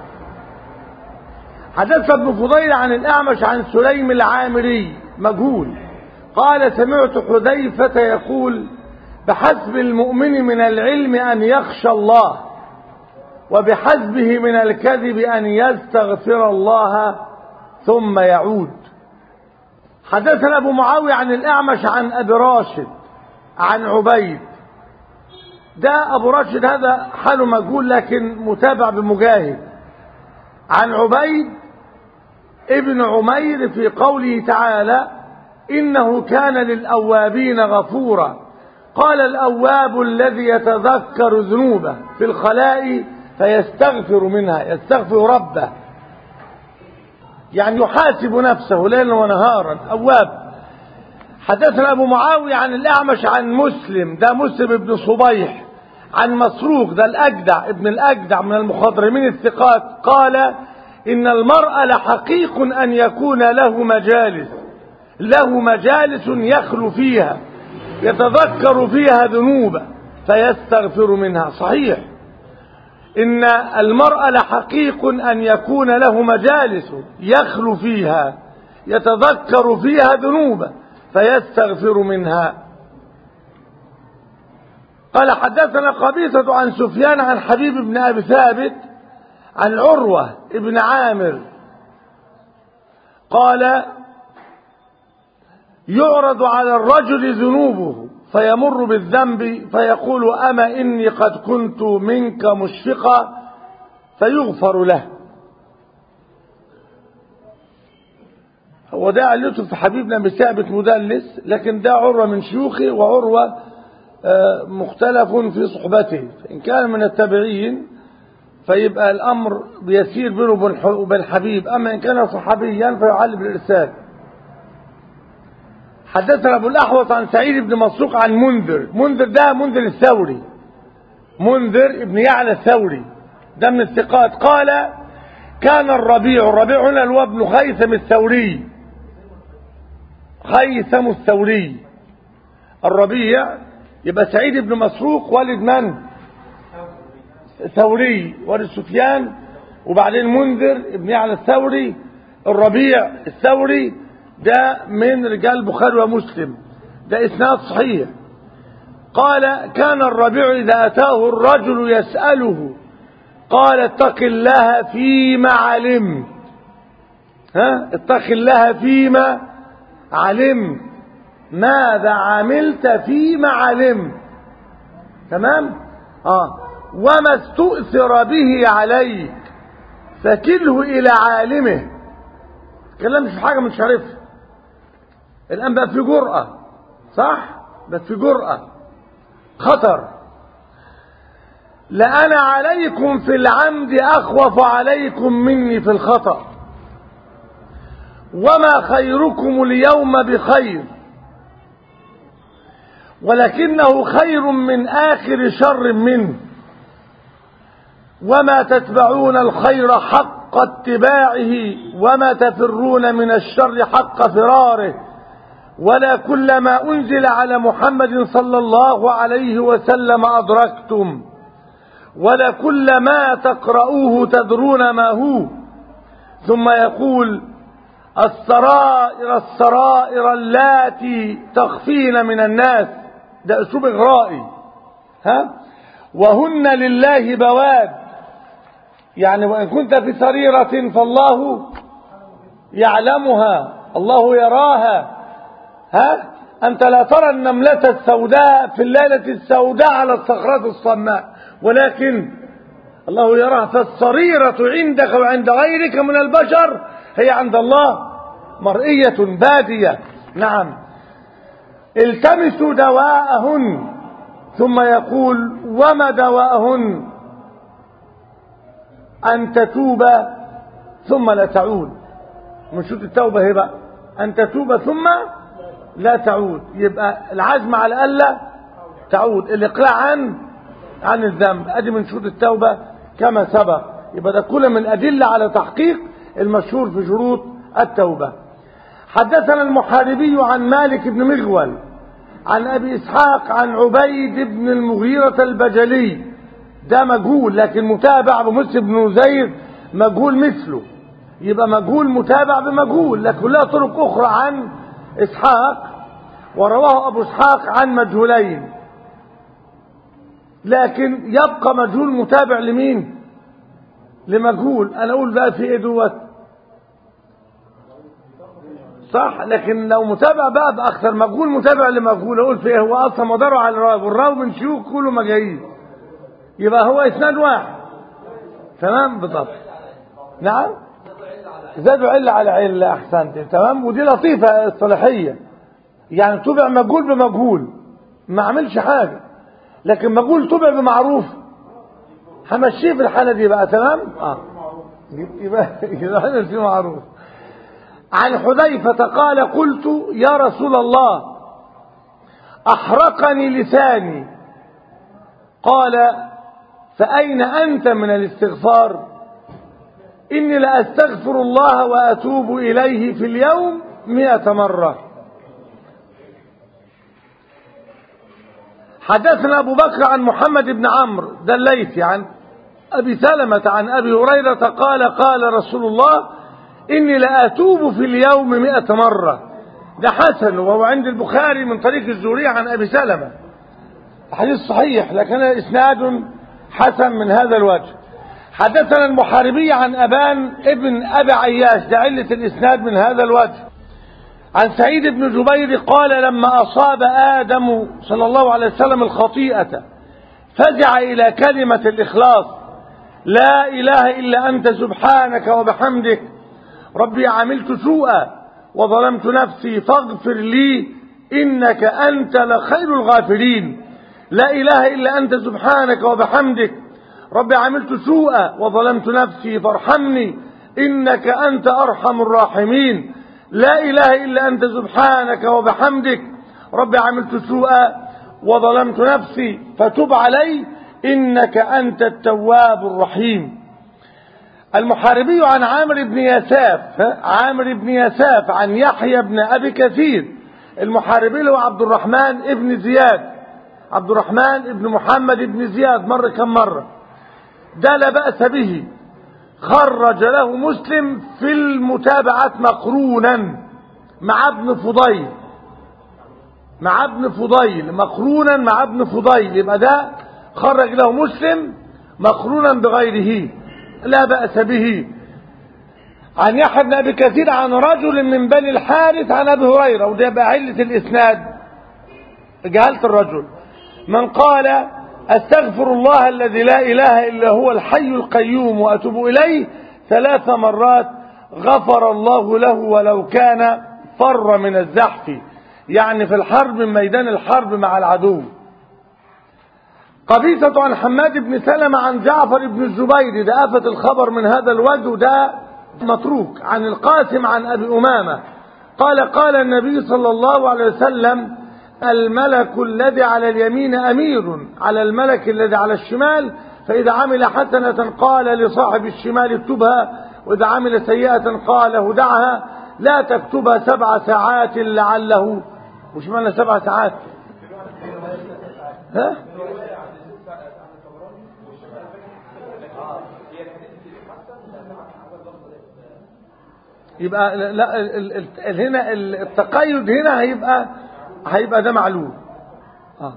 حدث ابن فضيل عن الأعمش عن سليم العامري مجهول قال سمعت حذيفة يقول بحسب المؤمن من العلم أن يخشى الله وبحسبه من الكذب أن يستغفر الله ثم يعود حدثنا أبو معاوية عن الأعمش عن أبي راشد عن عبيد ده أبو راشد هذا حاله مجهول لكن متابع بمجاهد عن عبيد ابن عمير في قوله تعالى إنه كان للأوابين غفورا قال الأواب الذي يتذكر ذنوبه في الخلاء فيستغفر منها يستغفر ربه يعني يحاسب نفسه ليلا ونهارا أواب حدثنا أبو معاوية عن الأعمش عن مسلم ده مسلم ابن صبيح عن مسروق ده الأجدع ابن الأجدع من المخضرمين الثقات قال إن المرء لحقيق أن يكون له مجالس له مجالس يخلو فيها يتذكر فيها ذنوبه فيستغفر منها صحيح إن المرء لحقيق أن يكون له مجالس يخلو فيها يتذكر فيها ذنوبه فيستغفر منها قال حدثنا قبيصة عن سفيان عن حبيب بن أبي ثابت عن عروة ابن عامر قال يعرض على الرجل ذنوبه فيمر بالذنب فيقول أما إني قد كنت منك مشفقا فيغفر له هو ده علته في حبيبنا بثابت مدلس لكن ده عروة من شيوخه وعروة مختلف في صحبته إن كان من التابعين فيبقى الأمر بيسير بينه وبين حبيب أما إن كان صحابيا فيعلم بالإرسال حدثنا أبو الأحوص عن سعيد بن مسروق عن منذر منذر ده منذر الثوري منذر ابن يعلى الثوري ده من الثقات قال كان الربيع الربيع هنا هو ابن خيثم الثوري خيثم الثوري الربيع يبقى سعيد بن مسروق والد من ثوري والد سفيان وبعدين منذر ابن يعلى الثوري الربيع الثوري ده من رجال البخاري ومسلم ده اسناد صحيح قال كان الربيع إذا أتاه الرجل يسأله قال اتق الله فيما علمت ها اتق الله فيما علمت ماذا عملت فيما علمت تمام اه وما استؤثر به عليك فكله إلى عالمه تكلمش في حاجة مش عارفها الآن بقى في جرأة صح بس في جرأة خطر لأنا عليكم في العمد أخوف عليكم مني في الخطأ وما خيركم اليوم بخير ولكنه خير من آخر شر منه وما تتبعون الخير حق اتباعه وما تفرون من الشر حق فراره ولا كل ما أنزل على محمد صلى الله عليه وسلم أدركتم ولا كل ما تقرؤوه تدرون ما هو ثم يقول السرائر السرائر اللاتي تخفين من الناس ده اسلوب اغرائي ها وهن لله بواد يعني وان كنت في سريرة فالله يعلمها الله يراها ها انت لا ترى النملة السوداء في الليلة السوداء على الصخرة الصماء ولكن الله يراها فالسريرة عندك وعند غيرك من البشر هي عند الله مرئية بادية نعم التمسوا دواءهن ثم يقول وما دواءهن أن تتوب ثم لا تعود من شروط التوبة هي بقى أن تتوب ثم لا تعود يبقى العزم على ألا تعود الإقلاع عن عن الذنب أدي من شروط التوبة كما سبق يبقى ده كل من أدلة على تحقيق المشهور في شروط التوبة حدثنا المحاربي عن مالك بن مغول عن أبي إسحاق عن عبيد بن المغيرة البجلي ده مجهول لكن متابع بمسلم بن زيد مجهول مثله يبقى مجهول متابع بمجهول لكن لها طرق أخرى عن إسحاق ورواه أبو إسحاق عن مجهولين لكن يبقى مجهول متابع لمين لمجهول أنا أقول بقى في إيه دوت صح لكن لو متابع بقى باكثر مجهول متابع لمجهول اقول في ايه هو اصلا مداره على الراوي والراوي من شيوخ كله مجاهيل يبقى هو اسناد واحد تمام بالضبط نعم زادوا علة على علة احسنت تمام ودي لطيفة الصلاحية يعني تبع مجهول بمجهول ما عملش حاجة لكن مجهول تبع بمعروف همشيه في الحالة دي بقى تمام اه يبقى يبقى عمل فيه معروف عن حذيفة قال قلت يا رسول الله أحرقني لساني قال فأين أنت من الاستغفار إني لأستغفر الله وأتوب إليه في اليوم مئة مرة حدثنا أبو بكر عن محمد بن عمرو ده الليثي عن أبي سلمة عن أبي هريرة قال قال رسول الله إني لأتوب في اليوم مئة مرة ده حسن وهو عند البخاري من طريق الزوري عن أبي سلمة حديث صحيح لكن إسناد حسن من هذا الوجه حدثنا المحاربي عن أبان ابن أبي عياش ده علة الإسناد من هذا الوجه عن سعيد بن جبير قال لما أصاب آدم صلى الله عليه وسلم الخطيئة فزع إلى كلمة الإخلاص لا إله إلا أنت سبحانك وبحمدك ربي عملت سوءا وظلمت نفسي فاغفر لي إنك أنت لخير الغافرين لا إله إلا أنت سبحانك وبحمدك ربي عملت سوءا وظلمت نفسي فارحمني إنك أنت أرحم الراحمين لا إله إلا أنت سبحانك وبحمدك ربي عملت سوءا وظلمت نفسي فتب علي إنك أنت التواب الرحيم المحاربي عن عامر بن يساف عامر بن يساف عن يحيى بن أبي كثير المحاربي هو عبد الرحمن ابن زياد عبد الرحمن ابن محمد بن زياد مر كم مرة ده لا بأس به خرج له مسلم في المتابعات مقرونا مع ابن فضيل مع ابن فضيل مقرونا مع ابن فضيل يبقى ده خرج له مسلم مقرونا بغيره لا بأس به عن يحيى بن أبي كثير عن رجل من بني الحارث عن أبي هريرة وده بقى علة الإسناد جهلت الرجل من قال استغفر الله الذي لا اله الا هو الحي القيوم واتوب اليه ثلاث مرات غفر الله له ولو كان فر من الزحف يعني في الحرب من ميدان الحرب مع العدو قبيصة عن حماد بن سلمة عن جعفر بن الزبير ده آفة الخبر من هذا الوجه ده متروك عن القاسم عن أبي أمامة قال قال النبي صلى الله عليه وسلم الملك الذي على اليمين أمير على الملك الذي على الشمال فإذا عمل حسنة قال لصاحب الشمال اكتبها وإذا عمل سيئة قال هدعها لا تكتبها سبع ساعات لعله وش معنى سبع ساعات ها يبقى لا ال- ال- ال- هنا ال- التقيد هنا هيبقى هيبقى ده معلوم اه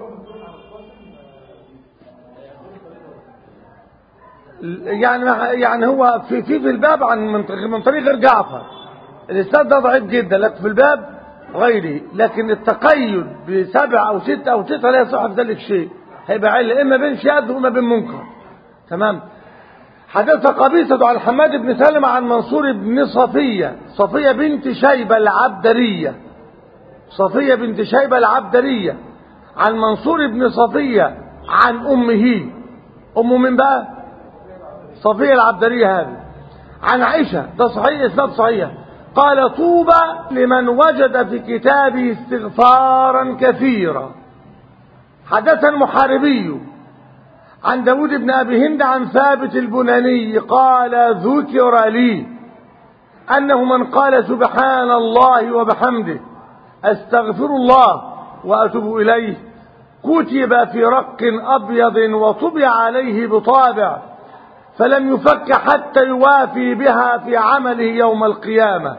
يعني يعني هو في في في الباب عن من طريق- من طريق غير جعفر الاسناد ده ضعيف جدا لكن في الباب غيره لكن التقيد بسبع او ستة او تسعة لا يصح بذلك شيء هيبقى عله اما بين شاذ واما بين منكر تمام حدث قبيصة عن حماد بن سلمة عن منصور بن صفية صفية بنت شيبة العبدرية صفية بنت شيبة العبدرية عن منصور بن صفية عن أمه أمه من بقى صفية العبدرية هذه عن عائشة ده صحيح إسناد صحيح قال طوبى لمن وجد في كتابه استغفارا كثيرا حدث المحاربي عن داود بن أبي هند عن ثابت البناني قال ذكر لي أنه من قال سبحان الله وبحمده أستغفر الله وأتوب إليه كتب في رق أبيض وطبع عليه بطابع فلم يفك حتى يوافي بها في عمله يوم القيامة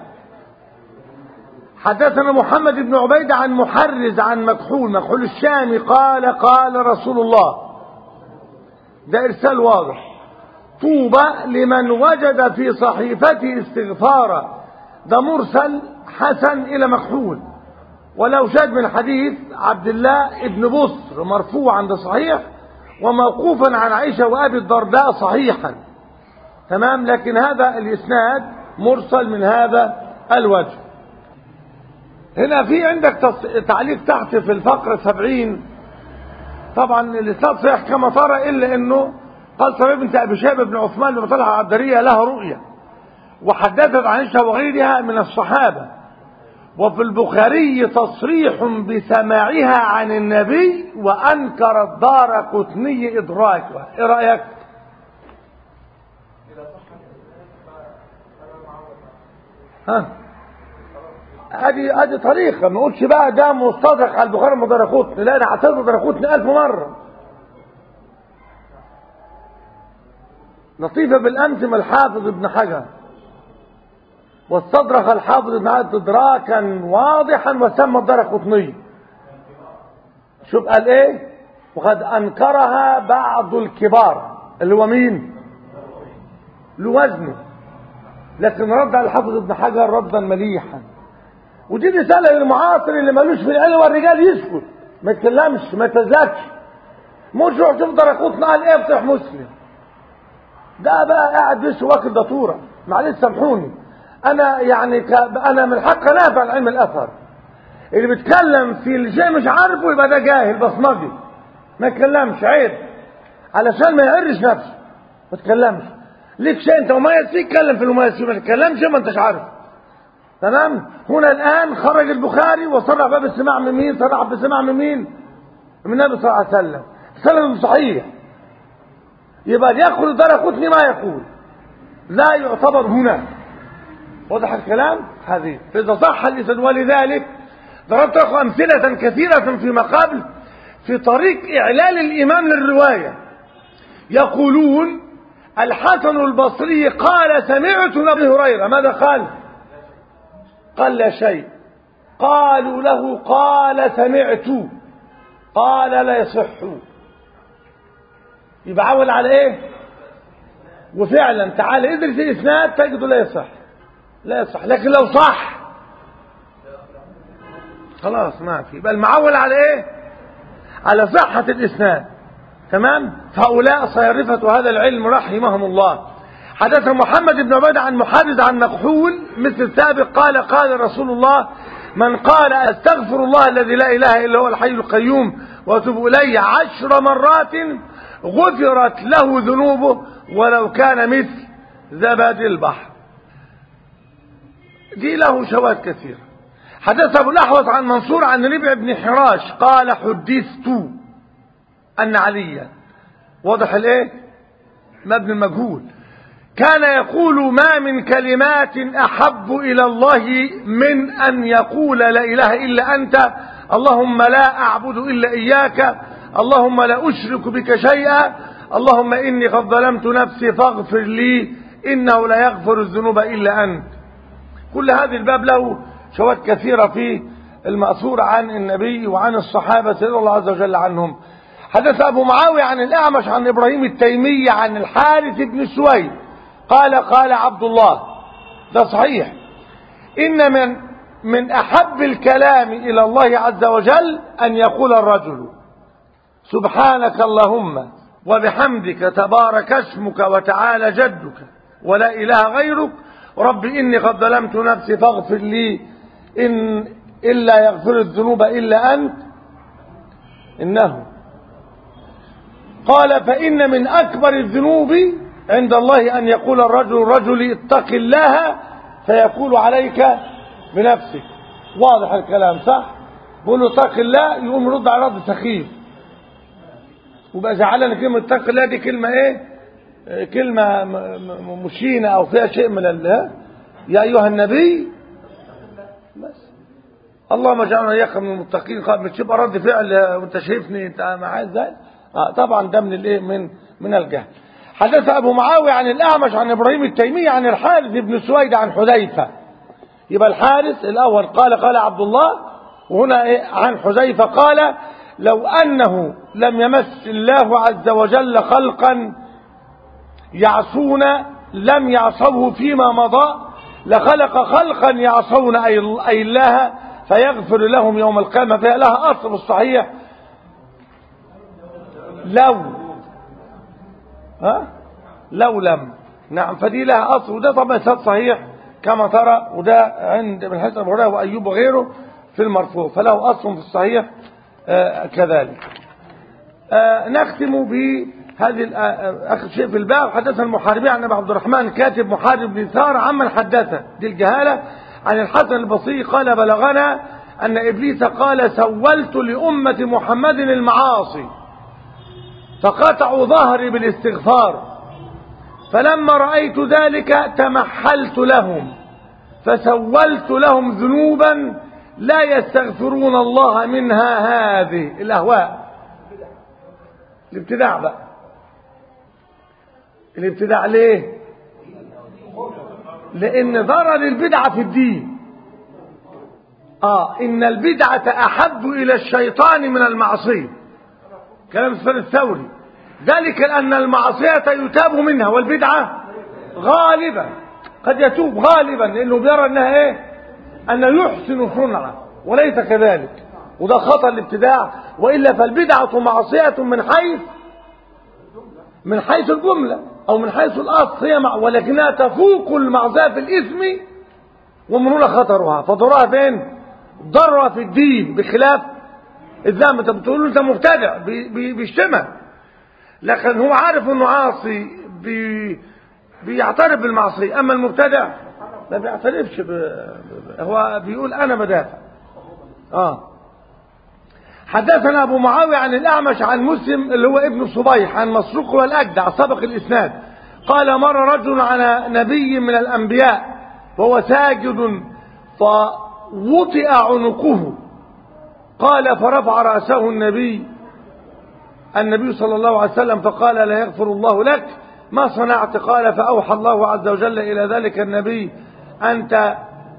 حدثنا محمد بن عبيد عن محرز عن مكحول مكحول الشامي قال قال رسول الله ده إرسال واضح طوبى لمن وجد في صحيفته استغفارا ده مرسل حسن إلى مكحول ولو شاد من حديث عبد الله ابن بصر مرفوع عند صحيح وموقوفا عن عائشة وأبي الدرداء صحيحا تمام لكن هذا الإسناد مرسل من هذا الوجه هنا في عندك تص- تعليق تحت في الفقرة سبعين طبعا الإسناد صحيح كما ترى إلا أنه قال صبيب بنت أبي شيبة بن عثمان بن طلحة العبدرية لها رؤية وحدثت عن عائشة وغيرها من الصحابة وفي البخاري تصريح بسماعها عن النبي وأنكر الدار قطني إدراكها إيه رأيك؟ ها ادي ادي طريقه ما اقولش بقى ده مستدرك على البخاري مدركوتني لا انا اعتبر مدركوتني ألف مره لطيفه بالامس من الحافظ ابن حجر واستدرك الحافظ ابن حجر ادراكا واضحا وسمى الدرقطني شوف قال ايه وقد انكرها بعض الكبار اللي هو مين لوزنه لكن رد على الحافظ ابن حجر ردا مليحا ودي رسالة للمعاصر اللي ملوش في العلم والرجال يسكت ما يتكلمش ما يتزكش مش روح تفضل اخوتنا قال ايه افتح مسلم ده بقى قاعد بس واكل دطورة معلش سامحوني انا يعني ك... انا من حق انافع عن علم الاثر اللي بيتكلم في الشيء مش عارفه يبقى ده جاهل بصمجي ما يتكلمش عيب علشان ما يعرش نفسه ما تتكلمش ليك شيء انت مميز فيه اتكلم في المميز فيه ما تتكلمش ما انتش عارف تمام هنا الآن خرج البخاري وصرح باب السماع من مين صرح بالسماع من مين من النبي صلى الله عليه وسلم سند صحيح يبقى يأخذ الدار قطني ما يقول لا يعتبر هنا واضح الكلام هذه فإذا صح الإسناد ولذلك ضربت لكم أمثلة كثيرة فيما قبل في طريق إعلال الإمام للرواية يقولون الحسن البصري قال سمعت من أبي هريرة ماذا قال قال لا شيء قالوا له قال سمعت قال لا يصح يبقى عول على ايه وفعلا تعال ادرس الاسناد تجده لا يصح لا يصح لكن لو صح خلاص ما في يبقى المعول على ايه على صحة الاسناد تمام فهؤلاء صيرفة هذا العلم رحمهم الله حدث محمد بن عبيد عن محرز عن مكحول مثل السابق قال قال رسول الله من قال استغفر الله الذي لا اله الا هو الحي القيوم واتوب اليه عشر مرات غفرت له ذنوبه ولو كان مثل زبد البحر دي له شواهد كثيرة حدث أبو الأحوص عن منصور عن ربع بن حراش قال حدثت أن عليا واضح الايه مبني المجهول كان يقول ما من كلمات أحب إلى الله من أن يقول لا إله إلا أنت اللهم لا أعبد إلا إياك اللهم لا أشرك بك شيئا اللهم إني قد ظلمت نفسي فاغفر لي إنه لا يغفر الذنوب إلا أنت كل هذه الباب له شواهد كثيرة في المأثور عن النبي وعن الصحابة رضي الله عز وجل عنهم حدث أبو معاوية عن الأعمش عن إبراهيم التيمي عن الحارث بن سويد قال قال عبد الله ده صحيح إن من من أحب الكلام إلى الله عز وجل أن يقول الرجل سبحانك اللهم وبحمدك تبارك اسمك وتعالى جدك ولا إله غيرك رب إني قد ظلمت نفسي فاغفر لي إن إلا يغفر الذنوب إلا أنت إنه قال فإن من أكبر الذنوب عند الله أن يقول الرجل الرجل اتق الله فيقول عليك بنفسك واضح الكلام صح بقول له اتق الله يقوم يرد على رد سخيف وبقى زعلان كلمة اتق الله دي كلمة ايه كلمة مشينة او فيها شيء من الله يا ايها النبي بس اللهم اجعلنا اياك من المتقين قال مش تبقى رد فعل وانت شايفني انت معايا ازاي آه طبعا ده من الايه من من الجهل حدث ابو معاويه عن الاعمش عن ابراهيم التيمي عن الحارث بن سويد عن حذيفه يبقى الحارث الاول قال قال عبد الله وهنا إيه عن حذيفه قال لو انه لم يمس الله عز وجل خلقا يعصون لم يعصوه فيما مضى لخلق خلقا يعصون اي الله فيغفر لهم يوم القيامه فهي لها اصل الصحيح لو ها لو لم نعم فدي لها اصل وده طبعا اسناد صحيح كما ترى وده عند ابن حسن ابو هريره وايوب وغيره في المرفوع فله اصل في الصحيح آه كذلك آه نختم بهذه اخر شيء في الباب حدثنا المحاربي عن ابي عبد الرحمن كاتب محارب بن ثار عمن حدثه دي الجهاله عن الحسن البصري قال بلغنا ان ابليس قال سولت لامه محمد المعاصي فقطعوا ظهري بالاستغفار فلما رأيت ذلك تمحلت لهم فسولت لهم ذنوبا لا يستغفرون الله منها هذه الأهواء الابتداع بقى الابتداع ليه لأن ضرر البدعة في الدين آه إن البدعة أحب إلى الشيطان من المعصية كلام سفيان الثوري ذلك لأن المعصية يتاب منها والبدعة غالبا قد يتوب غالبا لأنه بيرى أنها إيه أن يحسن صنعا وليس كذلك وده خطأ الابتداع وإلا فالبدعة معصية من حيث من حيث الجملة أو من حيث الأصل هي مع ولكنها تفوق المعصية في الإثم ومن هنا خطرها فضرها فين ضرها في الدين بخلاف الذنب انت بتقول له انت مبتدع بيشتمك لكن هو عارف انه عاصي بي بيعترف بالمعصيه اما المبتدع ما بيعترفش ب... هو بيقول انا بدافع اه حدثنا ابو معاويه عن الاعمش عن مسلم اللي هو ابن صبيح عن مسروق والاجدع سبق الاسناد قال مر رجل على نبي من الانبياء وهو ساجد فوطئ عنقه قال فرفع رأسه النبي النبي صلى الله عليه وسلم فقال لا يغفر الله لك ما صنعت قال فأوحى الله عز وجل إلى ذلك النبي أنت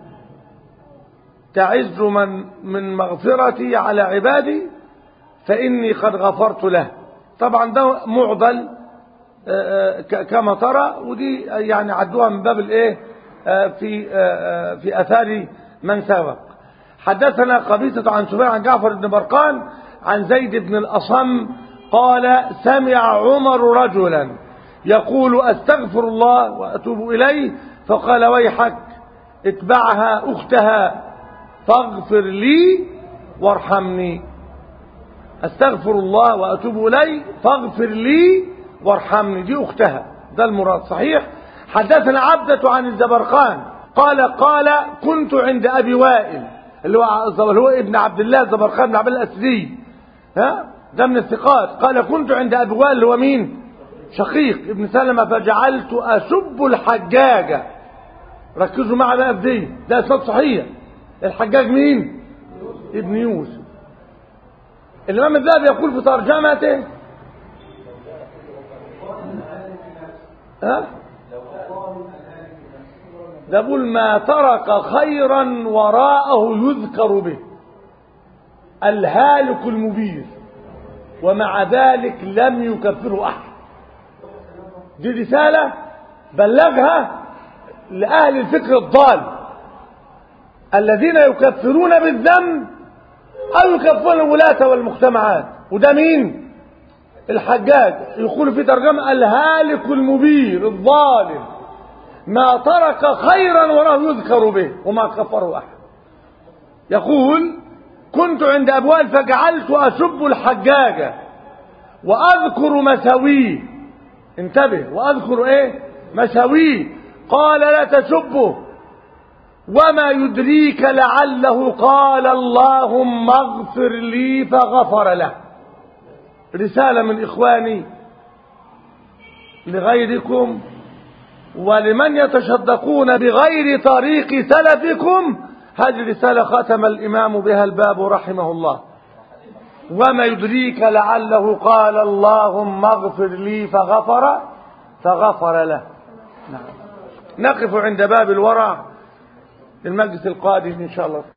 تعز من من مغفرتي على عبادي فإني قد غفرت له طبعا ده معضل كما ترى ودي يعني عدوها من باب الايه في في اثار من سبق حدثنا قبيصة عن سفيان عن جعفر بن برقان عن زيد بن الأصم قال سمع عمر رجلا يقول أستغفر الله وأتوب إليه فقال ويحك اتبعها أختها فاغفر لي وارحمني أستغفر الله وأتوب إليه فاغفر لي وارحمني دي أختها ده المراد صحيح حدثنا عبدة عن الزبرقان قال قال كنت عند أبي وائل اللي هو اللي هو ابن عبد الله الزبرقان بن عبد الله الأسدي ها ده من الثقات قال كنت عند أبي وائل اللي هو مين شقيق ابن سلمة فجعلت أسب الحجاج ركزوا معي بقى في دي ده اسناد صحيح الحجاج مين ابن يوسف الإمام الذهبي يقول في ترجمته ها ده بيقول ما ترك خيرا وراءه يذكر به الهالك المبير ومع ذلك لم يكفره أحد دي رسالة بلغها لأهل الفكر الضال الذين يكفرون بالذنب أو يكفرون الولاة والمجتمعات وده مين الحجاج يقول في ترجمة الهالك المبير الظالم ما ترك خيرا وراه يذكر به وما كفره أحد يقول كنت عند أبوال فجعلت أسب الحجاج وأذكر مساويه انتبه وأذكر إيه مساويه قال لا تسبه وما يدريك لعله قال اللهم اغفر لي فغفر له رسالة من إخواني لغيركم ولمن يتصدقون بغير طريق سلفكم هذه رسالة ختم الإمام بها الباب رحمه الله وما يدريك لعله قال اللهم اغفر لي فغفر فغفر له نعم نقف عند باب الورع المجلس القادم إن شاء الله